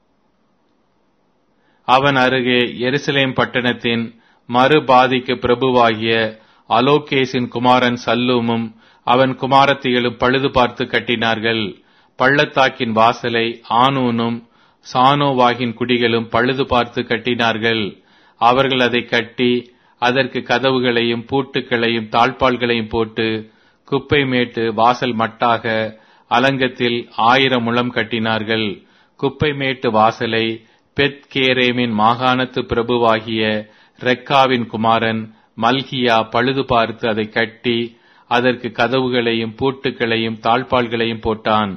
Speaker 1: அவன் அருகே எருசலேம் பட்டணத்தின் மறுபாதிக்கு பிரபுவாகிய அலோகேசின் குமாரன் சல்லூமும் அவன் குமாரத்திகளும் பழுது பார்த்து கட்டினார்கள் பள்ளத்தாக்கின் வாசலை ஆனூனும் சானோவாகின் குடிகளும் பழுது பார்த்து கட்டினார்கள் அவர்கள் அதை கட்டி அதற்கு கதவுகளையும் பூட்டுக்களையும் தாழ்பால்களையும் போட்டு குப்பை மேட்டு வாசல் மட்டாக அலங்கத்தில் ஆயிரம் முழம் கட்டினார்கள் குப்பை மேட்டு வாசலை பெத் கேரேமின் மாகாணத்து பிரபுவாகிய ரெக்காவின் குமாரன் மல்கியா பழுது பார்த்து அதை கட்டி அதற்கு கதவுகளையும் பூட்டுக்களையும் தாழ்பால்களையும் போட்டான்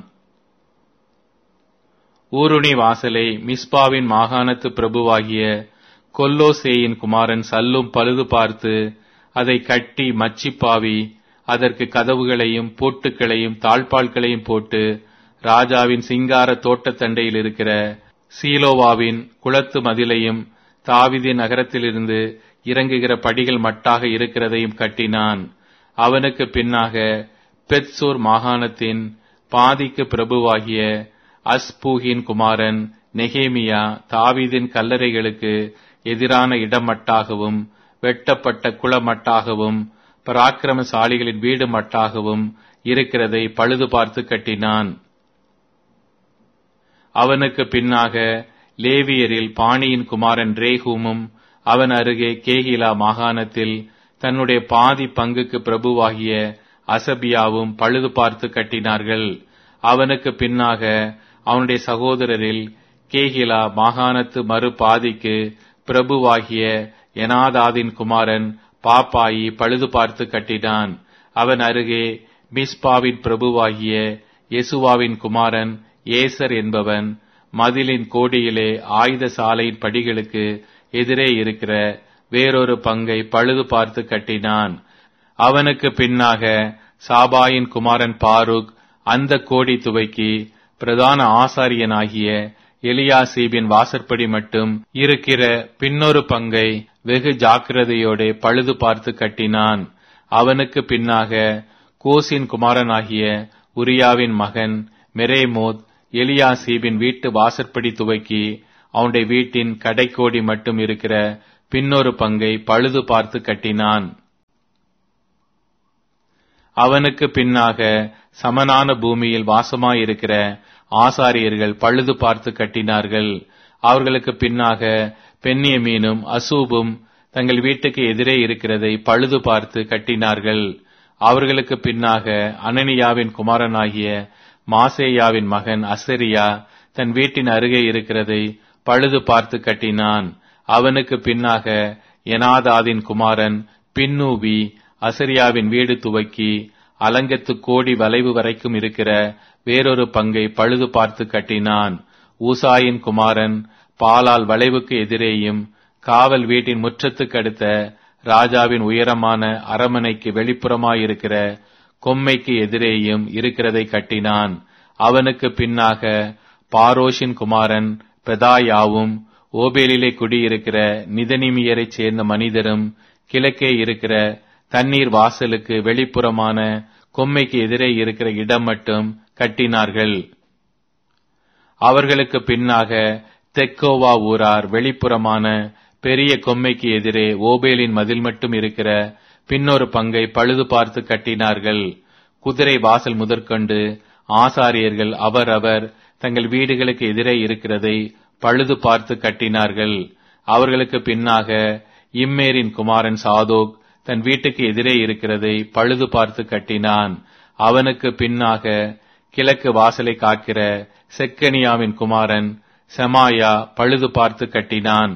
Speaker 1: ஊருணி வாசலை மிஸ்பாவின் மாகாணத்து பிரபுவாகிய கொல்லோசேயின் குமாரன் சல்லும் பழுது பார்த்து அதை கட்டி மச்சிப்பாவி அதற்கு கதவுகளையும் பூட்டுக்களையும் தாழ்பால்களையும் போட்டு ராஜாவின் சிங்கார தோட்டத்தண்டையில் இருக்கிற சீலோவாவின் குளத்து மதிலையும் தாவிதி நகரத்திலிருந்து இறங்குகிற படிகள் மட்டாக இருக்கிறதையும் கட்டினான் அவனுக்கு பின்னாக பெத்சூர் மாகாணத்தின் பாதிக்கு பிரபுவாகிய அஸ்பூகின் குமாரன் நெகேமியா தாவீதின் கல்லறைகளுக்கு எதிரான இடமட்டாகவும் வெட்டப்பட்ட குளமட்டாகவும் பராக்கிரமசாலிகளின் வீடு மட்டாகவும் இருக்கிறதை பழுது பார்த்து கட்டினான் அவனுக்கு பின்னாக லேவியரில் பாணியின் குமாரன் ரேகூமும் அவன் அருகே கேகிலா மாகாணத்தில் தன்னுடைய பாதி பங்குக்கு பிரபுவாகிய அசபியாவும் பழுது பார்த்து கட்டினார்கள் அவனுக்கு பின்னாக அவனுடைய சகோதரரில் கேகிலா மாகாணத்து மறு பாதிக்கு பிரபுவாகிய எனாதாதின் குமாரன் பாப்பாயி பழுது பார்த்து கட்டினான் அவன் அருகே மிஸ்பாவின் பிரபுவாகிய யெசுவாவின் குமாரன் ஏசர் என்பவன் மதிலின் கோடியிலே ஆயுத சாலையின் படிகளுக்கு எதிரே இருக்கிற வேறொரு பங்கை பழுது பார்த்து கட்டினான் அவனுக்கு பின்னாக சாபாயின் குமாரன் பாருக் அந்த கோடி துவைக்கி பிரதான ஆசாரியனாகிய எலியாசீபின் வாசற்படி மட்டும் இருக்கிற பின்னொரு பங்கை வெகு ஜாக்கிரதையோടെ பழுது பார்த்து கட்டினான் அவனுக்கு பின்னாக கோசின் குமாரனாகிய உரியாவின் மகன் மெரேமோத் எலியாசீபின் வீட்டு வாசற்படி துவக்கி அவனுடைய வீட்டின் கடைக்கோடி மட்டும் இருக்கிற பின்னொரு பங்கை பழுது பார்த்து கட்டினான் அவனுக்கு பின்னாக சமனான பூமியில் வாசமாயிருக்கிற ஆசாரியர்கள் பழுது பார்த்து கட்டினார்கள் அவர்களுக்கு பின்னாக பெண்ணியமீனும் அசூபும் தங்கள் வீட்டுக்கு எதிரே இருக்கிறதை பழுது பார்த்து கட்டினார்கள் அவர்களுக்கு பின்னாக அனனியாவின் குமாரனாகிய மாசேயாவின் மகன் அசரியா தன் வீட்டின் அருகே இருக்கிறதை பழுது பார்த்து கட்டினான் அவனுக்கு பின்னாக எனாதாதின் குமாரன் பின்னூவி அசரியாவின் வீடு துவக்கி அலங்கத்து கோடி வளைவு வரைக்கும் இருக்கிற வேறொரு பங்கை பழுது பார்த்து கட்டினான் ஊசாயின் குமாரன் பாலால் வளைவுக்கு எதிரேயும் காவல் வீட்டின் முற்றத்துக்கு அடுத்த ராஜாவின் உயரமான அரமனைக்கு வெளிப்புறமாயிருக்கிற கொம்மைக்கு எதிரேயும் இருக்கிறதை கட்டினான் அவனுக்கு பின்னாக பாரோஷின் குமாரன் பெதாயாவும் ஓபேலிலே குடியிருக்கிற நிதனிமியரைச் சேர்ந்த மனிதரும் கிழக்கே இருக்கிற தண்ணீர் வாசலுக்கு வெளிப்புறமான கொம்மைக்கு எதிரே இருக்கிற இடம் மட்டும் கட்டினார்கள் அவர்களுக்கு பின்னாக தெக்கோவா ஊரார் வெளிப்புறமான பெரிய கொம்மைக்கு எதிரே ஓபேலின் மதில் மட்டும் இருக்கிற பின்னொரு பங்கை பழுது பார்த்து கட்டினார்கள் குதிரை வாசல் முதற்கொண்டு ஆசாரியர்கள் அவரவர் தங்கள் வீடுகளுக்கு எதிரே இருக்கிறதை பழுது பார்த்து கட்டினார்கள் அவர்களுக்கு பின்னாக இம்மேரின் குமாரன் சாதோக் தன் வீட்டுக்கு எதிரே இருக்கிறதை பழுது பார்த்து கட்டினான் அவனுக்கு பின்னாக கிழக்கு வாசலை காக்கிற செக்கனியாவின் குமாரன் செமாயா பழுது பார்த்து கட்டினான்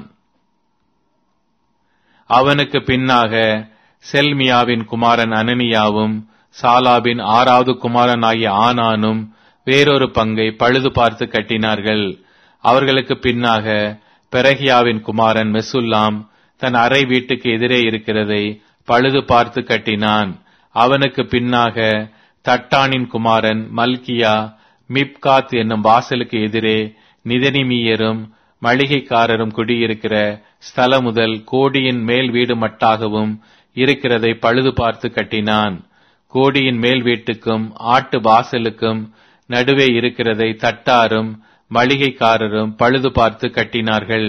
Speaker 1: அவனுக்கு பின்னாக செல்மியாவின் குமாரன் அனனியாவும் சாலாபின் ஆறாவது குமாரனாகிய ஆனானும் வேறொரு பங்கை பழுது பார்த்து கட்டினார்கள் அவர்களுக்கு பின்னாக பெரகியாவின் குமாரன் மெசுல்லாம் தன் அறை வீட்டுக்கு எதிரே இருக்கிறதை பழுது பார்த்து கட்டினான் அவனுக்கு பின்னாக தட்டானின் குமாரன் மல்கியா மிப்காத் என்னும் வாசலுக்கு எதிரே நிதனிமீயரும் மளிகைக்காரரும் குடியிருக்கிற ஸ்தல முதல் கோடியின் மேல் வீடு மட்டாகவும் இருக்கிறதை பழுது பார்த்து கட்டினான் கோடியின் மேல் வீட்டுக்கும் ஆட்டு வாசலுக்கும் நடுவே இருக்கிறதை தட்டாரும் மளிகைக்காரரும் பழுது பார்த்து கட்டினார்கள்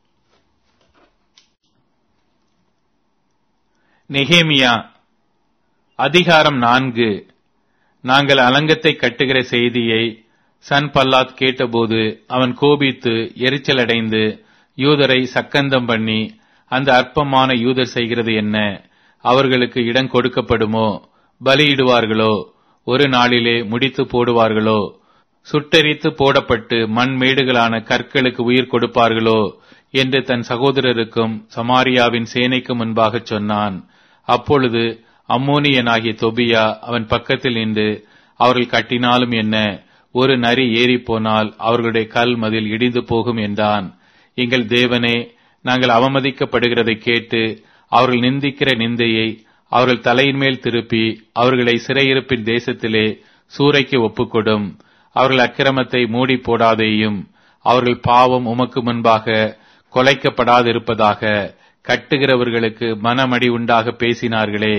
Speaker 1: நெகேமியா அதிகாரம் நான்கு நாங்கள் அலங்கத்தை கட்டுகிற செய்தியை சன் பல்லாத் கேட்டபோது அவன் கோபித்து எரிச்சலடைந்து யூதரை சக்கந்தம் பண்ணி அந்த அற்பமான யூதர் செய்கிறது என்ன அவர்களுக்கு இடம் கொடுக்கப்படுமோ பலியிடுவார்களோ ஒரு நாளிலே முடித்து போடுவார்களோ சுட்டெரித்து போடப்பட்டு மண் மேடுகளான கற்களுக்கு உயிர் கொடுப்பார்களோ என்று தன் சகோதரருக்கும் சமாரியாவின் சேனைக்கு முன்பாக சொன்னான் அப்பொழுது அம்மோனியனாகிய தொபியா அவன் பக்கத்தில் நின்று அவர்கள் கட்டினாலும் என்ன ஒரு நரி ஏறி போனால் அவர்களுடைய கல் மதில் இடிந்து போகும் என்றான் எங்கள் தேவனே நாங்கள் அவமதிக்கப்படுகிறதை கேட்டு அவர்கள் நிந்திக்கிற நிந்தையை அவர்கள் தலையின் மேல் திருப்பி அவர்களை சிறையிருப்பின் தேசத்திலே சூறைக்கு ஒப்புக்கொடும் அவர்கள் அக்கிரமத்தை மூடி போடாதேயும் அவர்கள் பாவம் உமக்கு முன்பாக கொலைக்கப்படாதிருப்பதாக கட்டுகிறவர்களுக்கு மனமடி உண்டாக பேசினார்களே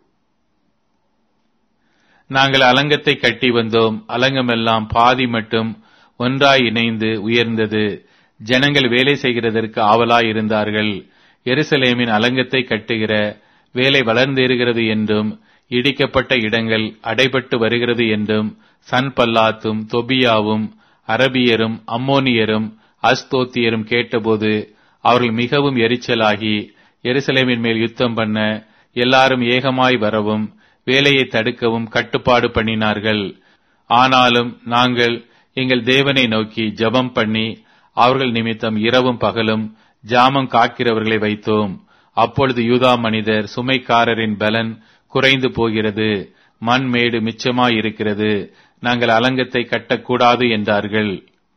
Speaker 1: நாங்கள் அலங்கத்தை கட்டி வந்தோம் அலங்கமெல்லாம் பாதி மட்டும் ஒன்றாய் இணைந்து உயர்ந்தது ஜனங்கள் வேலை செய்கிறதற்கு ஆவலாய் இருந்தார்கள் எருசலேமின் அலங்கத்தை கட்டுகிற வேலை வளர்ந்தேறுகிறது என்றும் இடிக்கப்பட்ட இடங்கள் அடைபட்டு வருகிறது என்றும் சன்பல்லாத்தும் தொபியாவும் அரபியரும் அம்மோனியரும் அஸ்தோத்தியரும் கேட்டபோது அவர்கள் மிகவும் எரிச்சலாகி எருசலேமின் மேல் யுத்தம் பண்ண எல்லாரும் ஏகமாய் வரவும் வேலையை தடுக்கவும் கட்டுப்பாடு பண்ணினார்கள் ஆனாலும் நாங்கள் எங்கள் தேவனை நோக்கி ஜெபம் பண்ணி அவர்கள் நிமித்தம் இரவும் பகலும் ஜாமம் காக்கிறவர்களை வைத்தோம் அப்பொழுது யூதா மனிதர் சுமைக்காரரின் பலன் குறைந்து போகிறது மண் மேடு மிச்சமாயிருக்கிறது நாங்கள் அலங்கத்தை கட்டக்கூடாது என்றார்கள்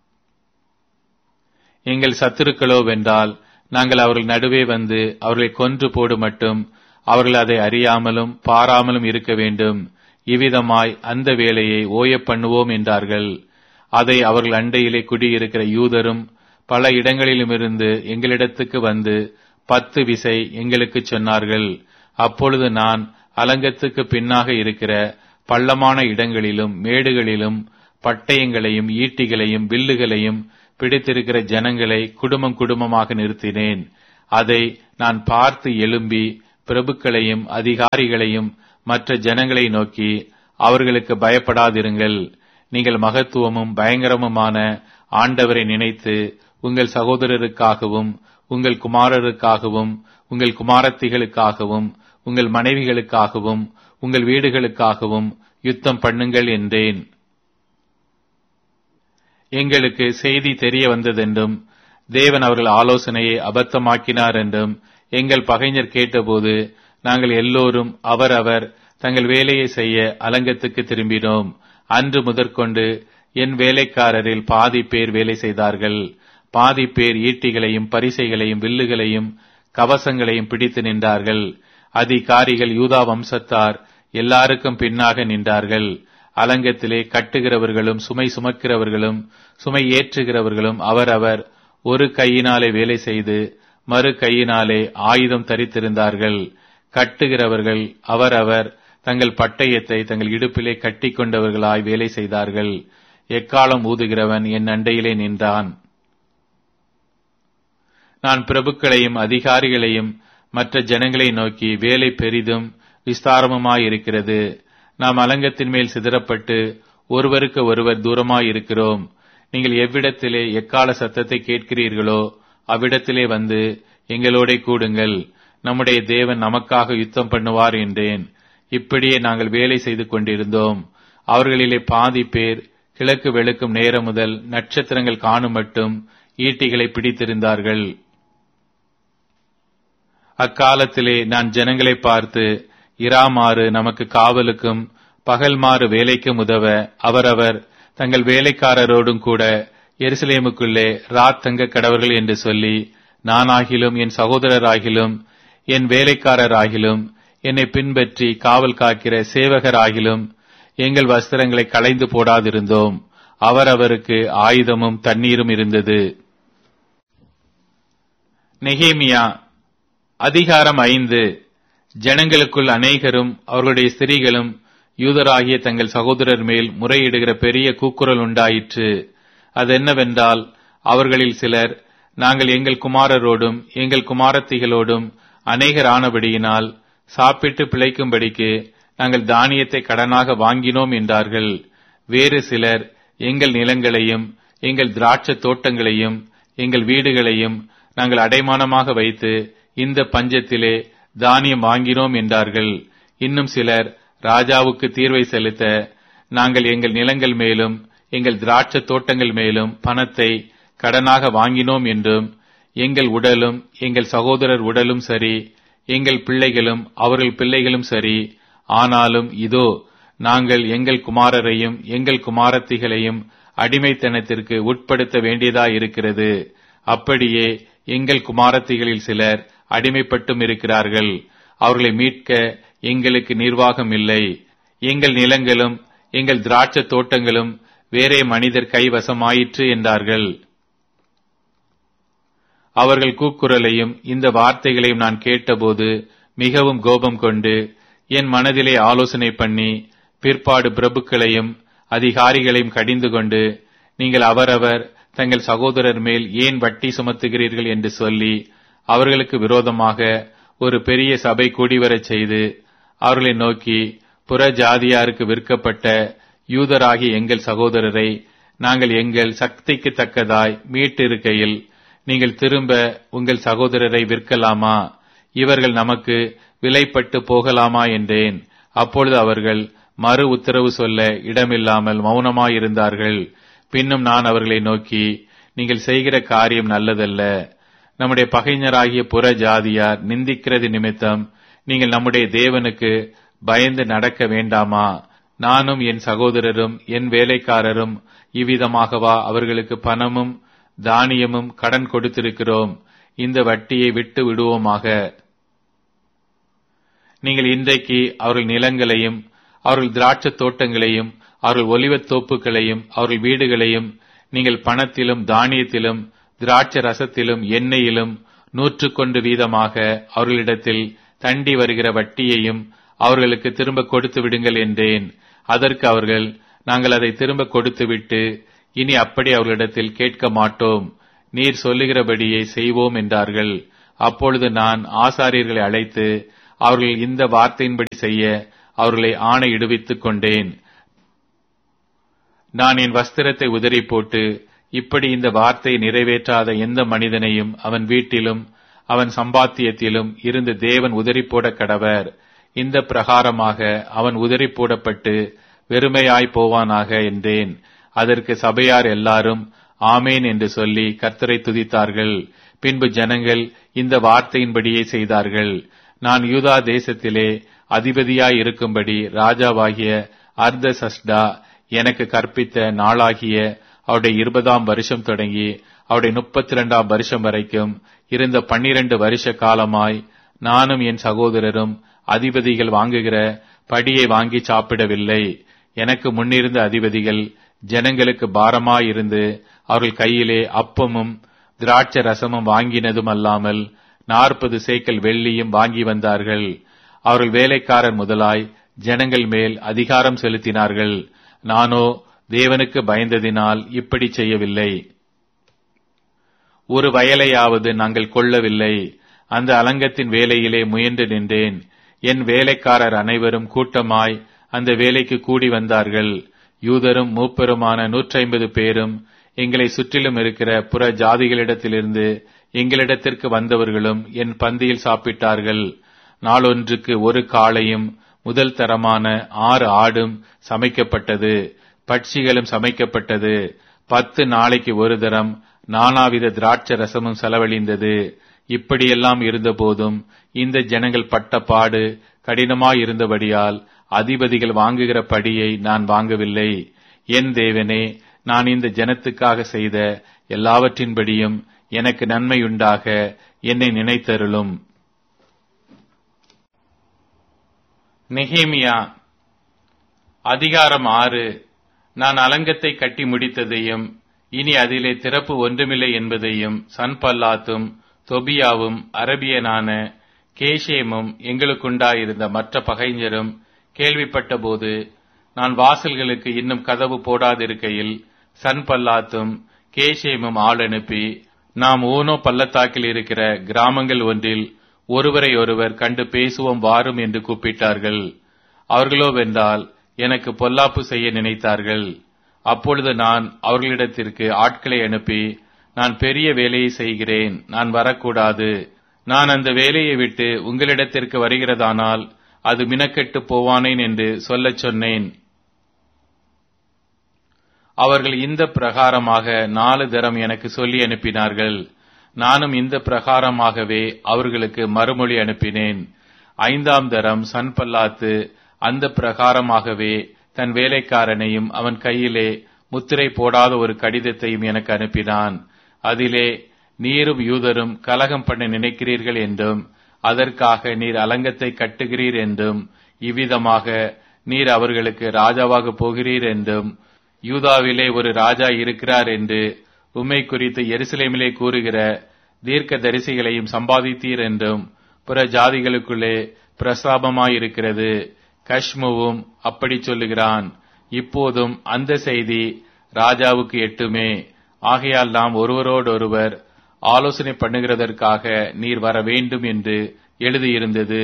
Speaker 1: எங்கள் சத்துருக்களோ வென்றால் நாங்கள் அவர்கள் நடுவே வந்து அவர்களை கொன்று போடு மட்டும் அவர்கள் அதை அறியாமலும் பாராமலும் இருக்க வேண்டும் இவ்விதமாய் அந்த வேலையை ஓயப் பண்ணுவோம் என்றார்கள் அதை அவர்கள் அண்டையிலே குடியிருக்கிற யூதரும் பல இடங்களிலுமிருந்து எங்களிடத்துக்கு வந்து பத்து விசை எங்களுக்கு சொன்னார்கள் அப்பொழுது நான் அலங்கத்துக்கு பின்னாக இருக்கிற பள்ளமான இடங்களிலும் மேடுகளிலும் பட்டயங்களையும் ஈட்டிகளையும் வில்லுகளையும் பிடித்திருக்கிற ஜனங்களை குடும்பம் குடும்பமாக நிறுத்தினேன் அதை நான் பார்த்து எழும்பி பிரபுக்களையும் அதிகாரிகளையும் மற்ற ஜனங்களை நோக்கி அவர்களுக்கு பயப்படாதிருங்கள் நீங்கள் மகத்துவமும் பயங்கரமுமான ஆண்டவரை நினைத்து உங்கள் சகோதரருக்காகவும் உங்கள் குமாரருக்காகவும் உங்கள் குமாரத்திகளுக்காகவும் உங்கள் மனைவிகளுக்காகவும் உங்கள் வீடுகளுக்காகவும் யுத்தம் பண்ணுங்கள் என்றேன் எங்களுக்கு செய்தி தெரிய வந்ததென்றும் தேவன் அவர்கள் ஆலோசனையை அபத்தமாக்கினார் என்றும் எங்கள் பகைஞர் கேட்டபோது நாங்கள் எல்லோரும் அவரவர் தங்கள் வேலையை செய்ய அலங்கத்துக்கு திரும்பினோம் அன்று முதற்கொண்டு என் வேலைக்காரரில் பாதி பேர் வேலை செய்தார்கள் பாதி பேர் ஈட்டிகளையும் பரிசைகளையும் வில்லுகளையும் கவசங்களையும் பிடித்து நின்றார்கள் அதிகாரிகள் யூதா வம்சத்தார் எல்லாருக்கும் பின்னாக நின்றார்கள் அலங்கத்திலே கட்டுகிறவர்களும் சுமை சுமக்கிறவர்களும் சுமை ஏற்றுகிறவர்களும் அவரவர் ஒரு கையினாலே வேலை செய்து மறு கையினாலே ஆயுதம் தரித்திருந்தார்கள் கட்டுகிறவர்கள் அவரவர் தங்கள் பட்டயத்தை தங்கள் இடுப்பிலே கட்டி கொண்டவர்களாய் வேலை செய்தார்கள் எக்காலம் ஊதுகிறவன் என் அண்டையிலே நின்றான் நான் பிரபுக்களையும் அதிகாரிகளையும் மற்ற ஜனங்களை நோக்கி வேலை பெரிதும் விஸ்தாரமுமாயிருக்கிறது நாம் அலங்கத்தின் மேல் சிதறப்பட்டு ஒருவருக்கு ஒருவர் தூரமாயிருக்கிறோம் நீங்கள் எவ்விடத்திலே எக்கால சத்தத்தை கேட்கிறீர்களோ அவ்விடத்திலே வந்து எங்களோட கூடுங்கள் நம்முடைய தேவன் நமக்காக யுத்தம் பண்ணுவார் என்றேன் இப்படியே நாங்கள் வேலை செய்து கொண்டிருந்தோம் அவர்களிலே பாதி பேர் கிழக்கு வெளுக்கும் நேரம் முதல் நட்சத்திரங்கள் காணும் மட்டும் ஈட்டிகளை பிடித்திருந்தார்கள் அக்காலத்திலே நான் ஜனங்களை பார்த்து இராமாறு நமக்கு காவலுக்கும் பகல்மாறு வேலைக்கும் உதவ அவரவர் தங்கள் வேலைக்காரரோடும் கூட எருசலேமுக்குள்ளே ராத் தங்க கடவர்கள் என்று சொல்லி நானாகிலும் என் சகோதரராகிலும் என் வேலைக்காரராகிலும் என்னை பின்பற்றி காவல் காக்கிற சேவகராகிலும் எங்கள் வஸ்திரங்களை களைந்து போடாதிருந்தோம் அவரவருக்கு ஆயுதமும் தண்ணீரும் இருந்தது நெகேமியா அதிகாரம் ஐந்து ஜனங்களுக்குள் அநேகரும் அவர்களுடைய ஸ்திரீகளும் யூதராகிய தங்கள் சகோதரர் மேல் முறையிடுகிற பெரிய கூக்குரல் உண்டாயிற்று அது என்னவென்றால் அவர்களில் சிலர் நாங்கள் எங்கள் குமாரரோடும் எங்கள் குமாரத்திகளோடும் அநேகர் ஆனபடியினால் சாப்பிட்டு பிழைக்கும்படிக்கு நாங்கள் தானியத்தை கடனாக வாங்கினோம் என்றார்கள் வேறு சிலர் எங்கள் நிலங்களையும் எங்கள் திராட்சை தோட்டங்களையும் எங்கள் வீடுகளையும் நாங்கள் அடைமானமாக வைத்து இந்த பஞ்சத்திலே தானியம் வாங்கினோம் என்றார்கள் இன்னும் சிலர் ராஜாவுக்கு தீர்வை செலுத்த நாங்கள் எங்கள் நிலங்கள் மேலும் எங்கள் திராட்சை தோட்டங்கள் மேலும் பணத்தை கடனாக வாங்கினோம் என்றும் எங்கள் உடலும் எங்கள் சகோதரர் உடலும் சரி எங்கள் பிள்ளைகளும் அவர்கள் பிள்ளைகளும் சரி ஆனாலும் இதோ நாங்கள் எங்கள் குமாரரையும் எங்கள் குமாரத்திகளையும் அடிமைத்தனத்திற்கு உட்படுத்த வேண்டியதாயிருக்கிறது அப்படியே எங்கள் குமாரத்திகளில் சிலர் அடிமைப்பட்டும் இருக்கிறார்கள் அவர்களை மீட்க எங்களுக்கு நிர்வாகம் இல்லை எங்கள் நிலங்களும் எங்கள் திராட்சை தோட்டங்களும் வேறே மனிதர் கைவசமாயிற்று என்றார்கள் அவர்கள் கூக்குரலையும் இந்த வார்த்தைகளையும் நான் கேட்டபோது மிகவும் கோபம் கொண்டு என் மனதிலே ஆலோசனை பண்ணி பிற்பாடு பிரபுக்களையும் அதிகாரிகளையும் கடிந்து கொண்டு நீங்கள் அவரவர் தங்கள் சகோதரர் மேல் ஏன் வட்டி சுமத்துகிறீர்கள் என்று சொல்லி அவர்களுக்கு விரோதமாக ஒரு பெரிய சபை கூடிவரச் செய்து அவர்களை நோக்கி புற ஜாதியாருக்கு விற்கப்பட்ட யூதராகிய எங்கள் சகோதரரை நாங்கள் எங்கள் சக்திக்கு தக்கதாய் மீட்டிருக்கையில் நீங்கள் திரும்ப உங்கள் சகோதரரை விற்கலாமா இவர்கள் நமக்கு விலைப்பட்டு போகலாமா என்றேன் அப்பொழுது அவர்கள் மறு உத்தரவு சொல்ல இடமில்லாமல் மௌனமாயிருந்தார்கள் பின்னும் நான் அவர்களை நோக்கி நீங்கள் செய்கிற காரியம் நல்லதல்ல நம்முடைய பகைஞராகிய புற ஜாதியார் நிந்திக்கிறது நிமித்தம் நீங்கள் நம்முடைய தேவனுக்கு பயந்து நடக்க வேண்டாமா நானும் என் சகோதரரும் என் வேலைக்காரரும் இவ்விதமாகவா அவர்களுக்கு பணமும் தானியமும் கடன் கொடுத்திருக்கிறோம் இந்த வட்டியை விட்டு விடுவோமாக நீங்கள் இன்றைக்கு அவர்கள் நிலங்களையும் அவர்கள் திராட்சை தோட்டங்களையும் அவர்கள் ஒலிவத் தோப்புகளையும் அவர்கள் வீடுகளையும் நீங்கள் பணத்திலும் தானியத்திலும் திராட்சை ரசத்திலும் எண்ணெயிலும் நூற்றுக்கொண்டு வீதமாக அவர்களிடத்தில் தண்டி வருகிற வட்டியையும் அவர்களுக்கு திரும்ப கொடுத்து விடுங்கள் என்றேன் அதற்கு அவர்கள் நாங்கள் அதை திரும்ப கொடுத்துவிட்டு இனி அப்படி அவர்களிடத்தில் கேட்க மாட்டோம் நீர் சொல்லுகிறபடியே செய்வோம் என்றார்கள் அப்பொழுது நான் ஆசாரியர்களை அழைத்து அவர்கள் இந்த வார்த்தையின்படி செய்ய அவர்களை ஆணையிடுவித்துக் கொண்டேன் நான் என் வஸ்திரத்தை உதறி போட்டு இப்படி இந்த வார்த்தையை நிறைவேற்றாத எந்த மனிதனையும் அவன் வீட்டிலும் அவன் சம்பாத்தியத்திலும் இருந்து தேவன் உதறி போட கடவர் இந்த பிரகாரமாக அவன் உதறி போடப்பட்டு வெறுமையாய் போவானாக என்றேன் அதற்கு சபையார் எல்லாரும் ஆமேன் என்று சொல்லி கர்த்தரை துதித்தார்கள் பின்பு ஜனங்கள் இந்த வார்த்தையின்படியே செய்தார்கள் நான் யூதா தேசத்திலே அதிபதியாய் இருக்கும்படி ராஜாவாகிய அர்த சஸ்டா எனக்கு கற்பித்த நாளாகிய அவருடைய இருபதாம் வருஷம் தொடங்கி அவருடைய முப்பத்தி இரண்டாம் வருஷம் வரைக்கும் இருந்த பன்னிரண்டு வருஷ காலமாய் நானும் என் சகோதரரும் அதிபதிகள் வாங்குகிற படியை வாங்கி சாப்பிடவில்லை எனக்கு முன்னிருந்த அதிபதிகள் ஜனங்களுக்கு பாரமாயிருந்து அவர்கள் கையிலே அப்பமும் திராட்சை ரசமும் வாங்கினதும் அல்லாமல் நாற்பது சேக்கல் வெள்ளியும் வாங்கி வந்தார்கள் அவர்கள் வேலைக்காரர் முதலாய் ஜனங்கள் மேல் அதிகாரம் செலுத்தினார்கள் நானோ தேவனுக்கு பயந்ததினால் இப்படி செய்யவில்லை ஒரு வயலையாவது நாங்கள் கொள்ளவில்லை அந்த அலங்கத்தின் வேலையிலே முயன்று நின்றேன் என் வேலைக்காரர் அனைவரும் கூட்டமாய் அந்த வேலைக்கு கூடி வந்தார்கள் யூதரும் மூப்பருமான நூற்றி ஐம்பது பேரும் எங்களை சுற்றிலும் இருக்கிற புற ஜாதிகளிடத்திலிருந்து எங்களிடத்திற்கு வந்தவர்களும் என் பந்தியில் சாப்பிட்டார்கள் நாளொன்றுக்கு ஒரு காளையும் முதல் தரமான ஆறு ஆடும் சமைக்கப்பட்டது பட்சிகளும் சமைக்கப்பட்டது பத்து நாளைக்கு ஒரு தரம் நானாவித திராட்சை ரசமும் செலவழிந்தது இப்படியெல்லாம் இருந்தபோதும் இந்த ஜனங்கள் பட்ட பாடு கடினமாயிருந்தபடியால் அதிபதிகள் வாங்குகிற படியை நான் வாங்கவில்லை என் தேவனே நான் இந்த ஜனத்துக்காக செய்த எல்லாவற்றின்படியும் எனக்கு நன்மையுண்டாக என்னை நினைத்தருளும் நெகேமியா அதிகாரம் ஆறு நான் அலங்கத்தை கட்டி முடித்ததையும் இனி அதிலே திறப்பு ஒன்றுமில்லை என்பதையும் சன்பல்லாத்தும் தொபியாவும் அரபியனான கேஷேமும் எங்களுக்குண்டாயிருந்த மற்ற பகைஞரும் கேள்விப்பட்டபோது நான் வாசல்களுக்கு இன்னும் கதவு போடாதிருக்கையில் சன்பல்லாத்தும் கேஷேமும் ஆள் அனுப்பி நாம் ஊனோ பள்ளத்தாக்கில் இருக்கிற கிராமங்கள் ஒன்றில் ஒருவரை ஒருவர் கண்டு பேசுவோம் வாரும் என்று கூப்பிட்டார்கள் அவர்களோ வென்றால் எனக்கு பொல்லாப்பு செய்ய நினைத்தார்கள் அப்பொழுது நான் அவர்களிடத்திற்கு ஆட்களை அனுப்பி நான் பெரிய வேலையை செய்கிறேன் நான் வரக்கூடாது நான் அந்த வேலையை விட்டு உங்களிடத்திற்கு வருகிறதானால் அது மினக்கெட்டு போவானேன் என்று சொல்லச் சொன்னேன் அவர்கள் இந்த பிரகாரமாக நாலு தரம் எனக்கு சொல்லி அனுப்பினார்கள் நானும் இந்த பிரகாரமாகவே அவர்களுக்கு மறுமொழி அனுப்பினேன் ஐந்தாம் தரம் சன்பல்லாத்து அந்த பிரகாரமாகவே தன் வேலைக்காரனையும் அவன் கையிலே முத்திரை போடாத ஒரு கடிதத்தையும் எனக்கு அனுப்பினான் அதிலே நீரும் யூதரும் கலகம் பண்ண நினைக்கிறீர்கள் என்றும் அதற்காக நீர் அலங்கத்தை கட்டுகிறீர் என்றும் இவ்விதமாக நீர் அவர்களுக்கு ராஜாவாக போகிறீர் என்றும் யூதாவிலே ஒரு ராஜா இருக்கிறார் என்று உம்மை குறித்து எருசலேமிலே கூறுகிற தீர்க்க தரிசிகளையும் சம்பாதித்தீர் என்றும் புற ஜாதிகளுக்குள்ளே பிரஸ்தாபமாயிருக்கிறது கஷ்முவும் அப்படி சொல்லுகிறான் இப்போதும் அந்த செய்தி ராஜாவுக்கு எட்டுமே ஆகையால் நாம் ஒருவரோடொருவர் ஆலோசனை பண்ணுகிறதற்காக நீர் வர வேண்டும் என்று எழுதியிருந்தது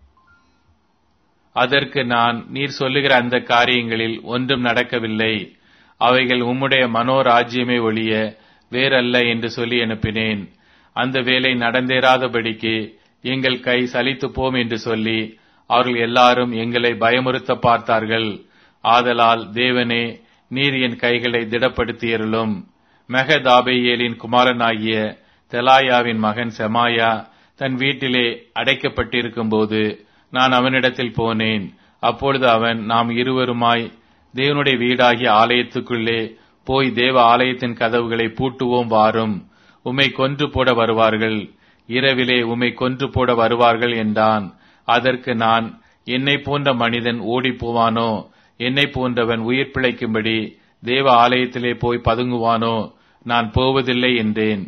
Speaker 1: அதற்கு நான் நீர் சொல்லுகிற அந்த காரியங்களில் ஒன்றும் நடக்கவில்லை அவைகள் உம்முடைய மனோராஜ்யமே ஒழிய வேறல்ல என்று சொல்லி அனுப்பினேன் அந்த வேலை நடந்தேறாதபடிக்கு எங்கள் கை சலித்து போம் என்று சொல்லி அவர்கள் எல்லாரும் எங்களை பயமுறுத்த பார்த்தார்கள் ஆதலால் தேவனே நீர் என் கைகளை திடப்படுத்தியருளும் மெகதாபேயேலின் குமாரனாகிய தெலாயாவின் மகன் செமாயா தன் வீட்டிலே அடைக்கப்பட்டிருக்கும் போது நான் அவனிடத்தில் போனேன் அப்பொழுது அவன் நாம் இருவருமாய் தேவனுடைய வீடாகிய ஆலயத்துக்குள்ளே போய் தேவ ஆலயத்தின் கதவுகளை பூட்டுவோம் வாரும் உம்மை கொன்று போட வருவார்கள் இரவிலே உம்மை கொன்று போட வருவார்கள் என்றான் அதற்கு நான் என்னை போன்ற மனிதன் ஓடிப் போவானோ என்னை போன்றவன் உயிர் பிழைக்கும்படி தேவ ஆலயத்திலே போய் பதுங்குவானோ நான் போவதில்லை என்றேன்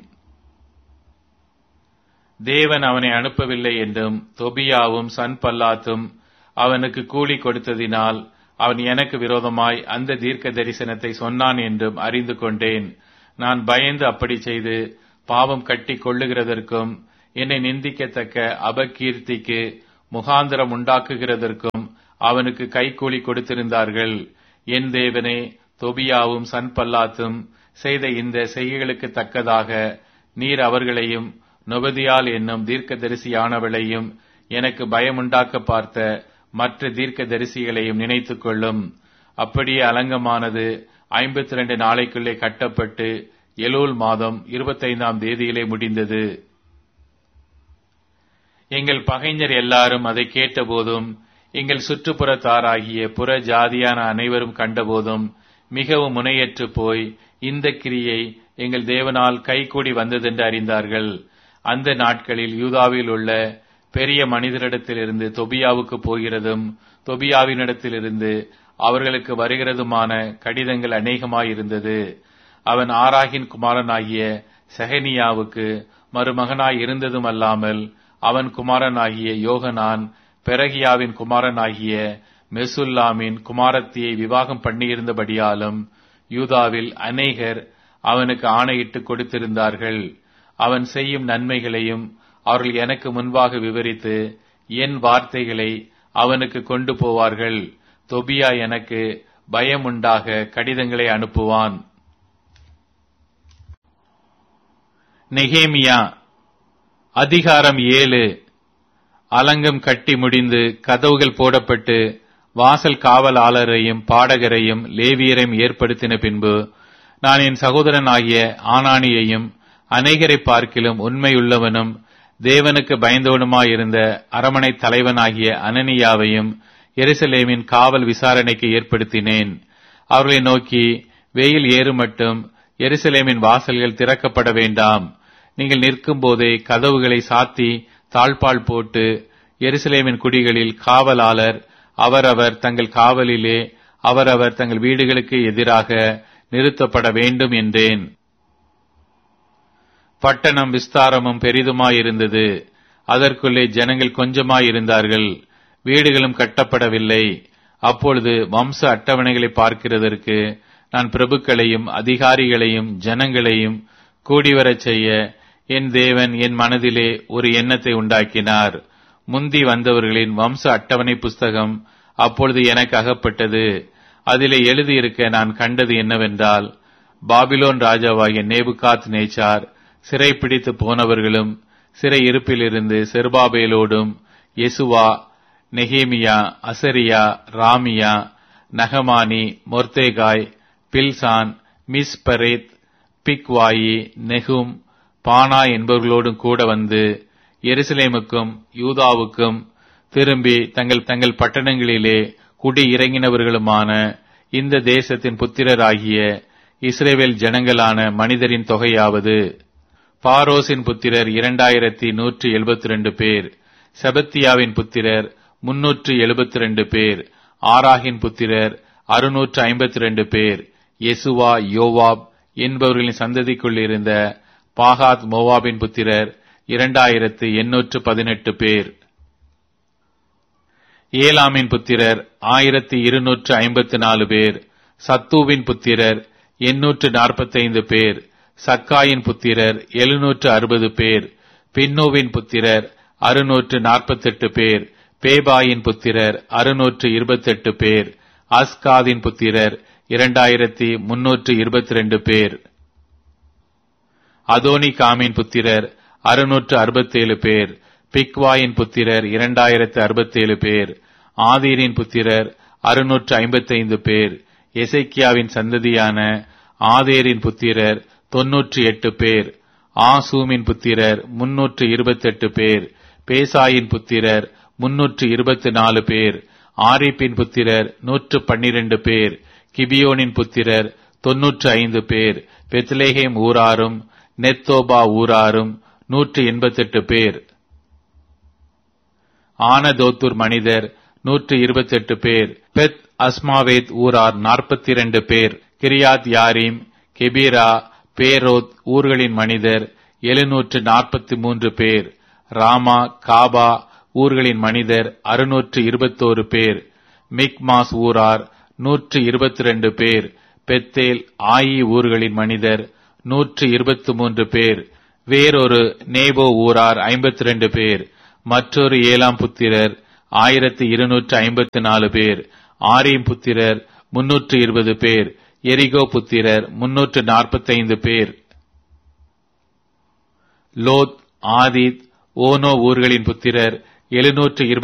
Speaker 1: தேவன் அவனை அனுப்பவில்லை என்றும் தொபியாவும் சன்பல்லாத்தும் அவனுக்கு கூலி கொடுத்ததினால் அவன் எனக்கு விரோதமாய் அந்த தீர்க்க தரிசனத்தை சொன்னான் என்றும் அறிந்து கொண்டேன் நான் பயந்து அப்படி செய்து பாவம் கட்டி கொள்ளுகிறதற்கும் என்னை நிந்திக்கத்தக்க அபகீர்த்திக்கு முகாந்திரம் உண்டாக்குகிறதற்கும் அவனுக்கு கைக்கூலி கொடுத்திருந்தார்கள் என் தேவனே தொபியாவும் சன்பல்லாத்தும் செய்த இந்த செய்கைகளுக்கு தக்கதாக நீர் அவர்களையும் நொபதியால் என்னும் தீர்க்கதரிசியானவளையும் எனக்கு பயமுண்டாக்க பார்த்த மற்ற தீர்க்க தரிசிகளையும் நினைத்துக் கொள்ளும் அப்படியே அலங்கமானது ஐம்பத்தி ரெண்டு நாளைக்குள்ளே கட்டப்பட்டு எலூல் மாதம் இருபத்தைந்தாம் தேதியிலே முடிந்தது எங்கள் பகைஞர் எல்லாரும் அதை கேட்டபோதும் எங்கள் சுற்றுப்புறத்தாராகிய புற ஜாதியான அனைவரும் கண்டபோதும் மிகவும் முனையற்று போய் இந்த கிரியை எங்கள் தேவனால் கைகூடி வந்ததென்று அறிந்தார்கள் அந்த நாட்களில் யூதாவில் உள்ள பெரிய மனிதரிடத்திலிருந்து தொபியாவுக்கு போகிறதும் தொபியாவினிடத்திலிருந்து அவர்களுக்கு வருகிறதுமான கடிதங்கள் அநேகமாயிருந்தது அவன் ஆராகின் குமாரனாகிய செஹனியாவுக்கு மருமகனாய் இருந்ததும் அல்லாமல் அவன் குமாரனாகிய யோகனான் பெரகியாவின் குமாரனாகிய மெசுல்லாமின் குமாரத்தியை விவாகம் பண்ணியிருந்தபடியாலும் யூதாவில் அநேகர் அவனுக்கு ஆணையிட்டு கொடுத்திருந்தார்கள் அவன் செய்யும் நன்மைகளையும் அவர்கள் எனக்கு முன்பாக விவரித்து என் வார்த்தைகளை அவனுக்கு கொண்டு போவார்கள் தொபியா எனக்கு பயம் உண்டாக கடிதங்களை அனுப்புவான் நெகேமியா அதிகாரம் ஏழு அலங்கம் கட்டி முடிந்து கதவுகள் போடப்பட்டு வாசல் காவலாளரையும் பாடகரையும் லேவியரையும் ஏற்படுத்தின பின்பு நான் என் சகோதரனாகிய ஆனானியையும் அநேகரை பார்க்கிலும் உண்மையுள்ளவனும் தேவனுக்கு பயந்தவனுமாயிருந்த அரமனை தலைவனாகிய அனனியாவையும் எருசலேமின் காவல் விசாரணைக்கு ஏற்படுத்தினேன் அவர்களை நோக்கி வெயில் ஏறும் மட்டும் எருசலேமின் வாசல்கள் திறக்கப்பட வேண்டாம் நீங்கள் நிற்கும் போதே கதவுகளை சாத்தி தாழ்பால் போட்டு எருசலேமின் குடிகளில் காவலாளர் அவரவர் தங்கள் காவலிலே அவரவர் தங்கள் வீடுகளுக்கு எதிராக நிறுத்தப்பட வேண்டும் என்றேன் பட்டணம் விஸ்தாரமும் பெரிதுமாயிருந்தது அதற்குள்ளே ஜனங்கள் கொஞ்சமாயிருந்தார்கள் வீடுகளும் கட்டப்படவில்லை அப்பொழுது வம்ச அட்டவணைகளை பார்க்கிறதற்கு நான் பிரபுக்களையும் அதிகாரிகளையும் ஜனங்களையும் கூடிவரச் செய்ய என் தேவன் என் மனதிலே ஒரு எண்ணத்தை உண்டாக்கினார் முந்தி வந்தவர்களின் வம்ச அட்டவணை புஸ்தகம் அப்பொழுது எனக்கு அகப்பட்டது அதிலே எழுதியிருக்க நான் கண்டது என்னவென்றால் பாபிலோன் ராஜாவாகிய நேபுகாத் நேச்சார் சிறை பிடித்து போனவர்களும் சிறை இருப்பிலிருந்து செருபாபேலோடும் யெசுவா நெகேமியா அசரியா ராமியா நகமானி மொர்தேகாய் பில்சான் மிஸ்பரேத் பிக்வாயி நெகும் பானா என்பவர்களோடும் கூட வந்து எருசலேமுக்கும் யூதாவுக்கும் திரும்பி தங்கள் தங்கள் பட்டணங்களிலே குடி இறங்கினவர்களுமான இந்த தேசத்தின் புத்திரராகிய இஸ்ரேவேல் ஜனங்களான மனிதரின் தொகையாவது பாரோசின் புத்திரர் இரண்டாயிரத்தி நூற்றி எழுபத்தி ரெண்டு பேர் செபத்தியாவின் புத்திரர் முன்னூற்று எழுபத்தி ரெண்டு பேர் ஆராகின் புத்திரர் அறுநூற்று ஐம்பத்தி ரெண்டு பேர் யெசுவா யோவாப் என்பவர்களின் சந்ததிக்குள் இருந்த பாகாத் மோவாபின் புத்திரர் இரண்டாயிரத்து எண்ணூற்று பதினெட்டு பேர் ஏலாமின் புத்திரர் ஆயிரத்தி இருநூற்று ஐம்பத்தி நாலு பேர் சத்தூவின் புத்திரர் எண்ணூற்று நாற்பத்தைந்து பேர் சக்காயின் புத்திரர் எழுநூற்று அறுபது பேர் பின்னோவின் புத்திரர் அறுநூற்று நாற்பத்தெட்டு பேர் பேபாயின் புத்திரர் அறுநூற்று இருபத்தெட்டு பேர் அஸ்காதின் புத்திரர் இரண்டாயிரத்தி முன்னூற்று இருபத்தி ரெண்டு பேர் அதோனி காமின் புத்திரர் அறுநூற்று அறுபத்தேழு பேர் பிக்வாயின் புத்திரர் இரண்டாயிரத்து அறுபத்தேழு பேர் ஆதீரின் புத்திரர் அறுநூற்று ஐம்பத்தைந்து பேர் எசைக்கியாவின் சந்ததியான ஆதேரின் புத்திரர் தொன்னூற்றி எட்டு பேர் ஆசூமின் புத்திரர் முன்னூற்று இருபத்தெட்டு பேர் பேசாயின் புத்திரர் முன்னூற்று இருபத்தி நாலு பேர் ஆரிப்பின் புத்திரர் நூற்று பன்னிரண்டு பேர் கிபியோனின் புத்திரர் தொன்னூற்று ஐந்து பேர் பெத்லேஹேம் ஊராரும் நெத்தோபா ஊராரும் நூற்று எண்பத்தெட்டு பேர் ஆனதோத்தூர் மனிதர் நூற்று இருபத்தெட்டு பேர் பெத் அஸ்மாவேத் ஊரார் நாற்பத்தி இரண்டு பேர் கிரியாத் யாரீம் கெபீரா பேரோத் ஊர்களின் மனிதர் எழுநூற்று நாற்பத்தி மூன்று பேர் ராமா காபா ஊர்களின் மனிதர் அறுநூற்று இருபத்தோரு பேர் மிக்மாஸ் ஊரார் நூற்று இருபத்தி ரெண்டு பேர் பெத்தேல் ஆயி ஊர்களின் மனிதர் நூற்று இருபத்தி மூன்று பேர் வேறொரு நேபோ ஊரார் ஐம்பத்தி ரெண்டு பேர் மற்றொரு ஏழாம் புத்திரர் ஆயிரத்தி இருநூற்று ஐம்பத்தி நாலு பேர் ஆரீம் புத்திரர் முன்னூற்று இருபது பேர் எரிகோ புத்திரர் முன்னூற்று நாற்பத்தைந்து பேர் லோத் ஆதித் ஓனோ ஊர்களின் புத்திரர் எழுநூற்று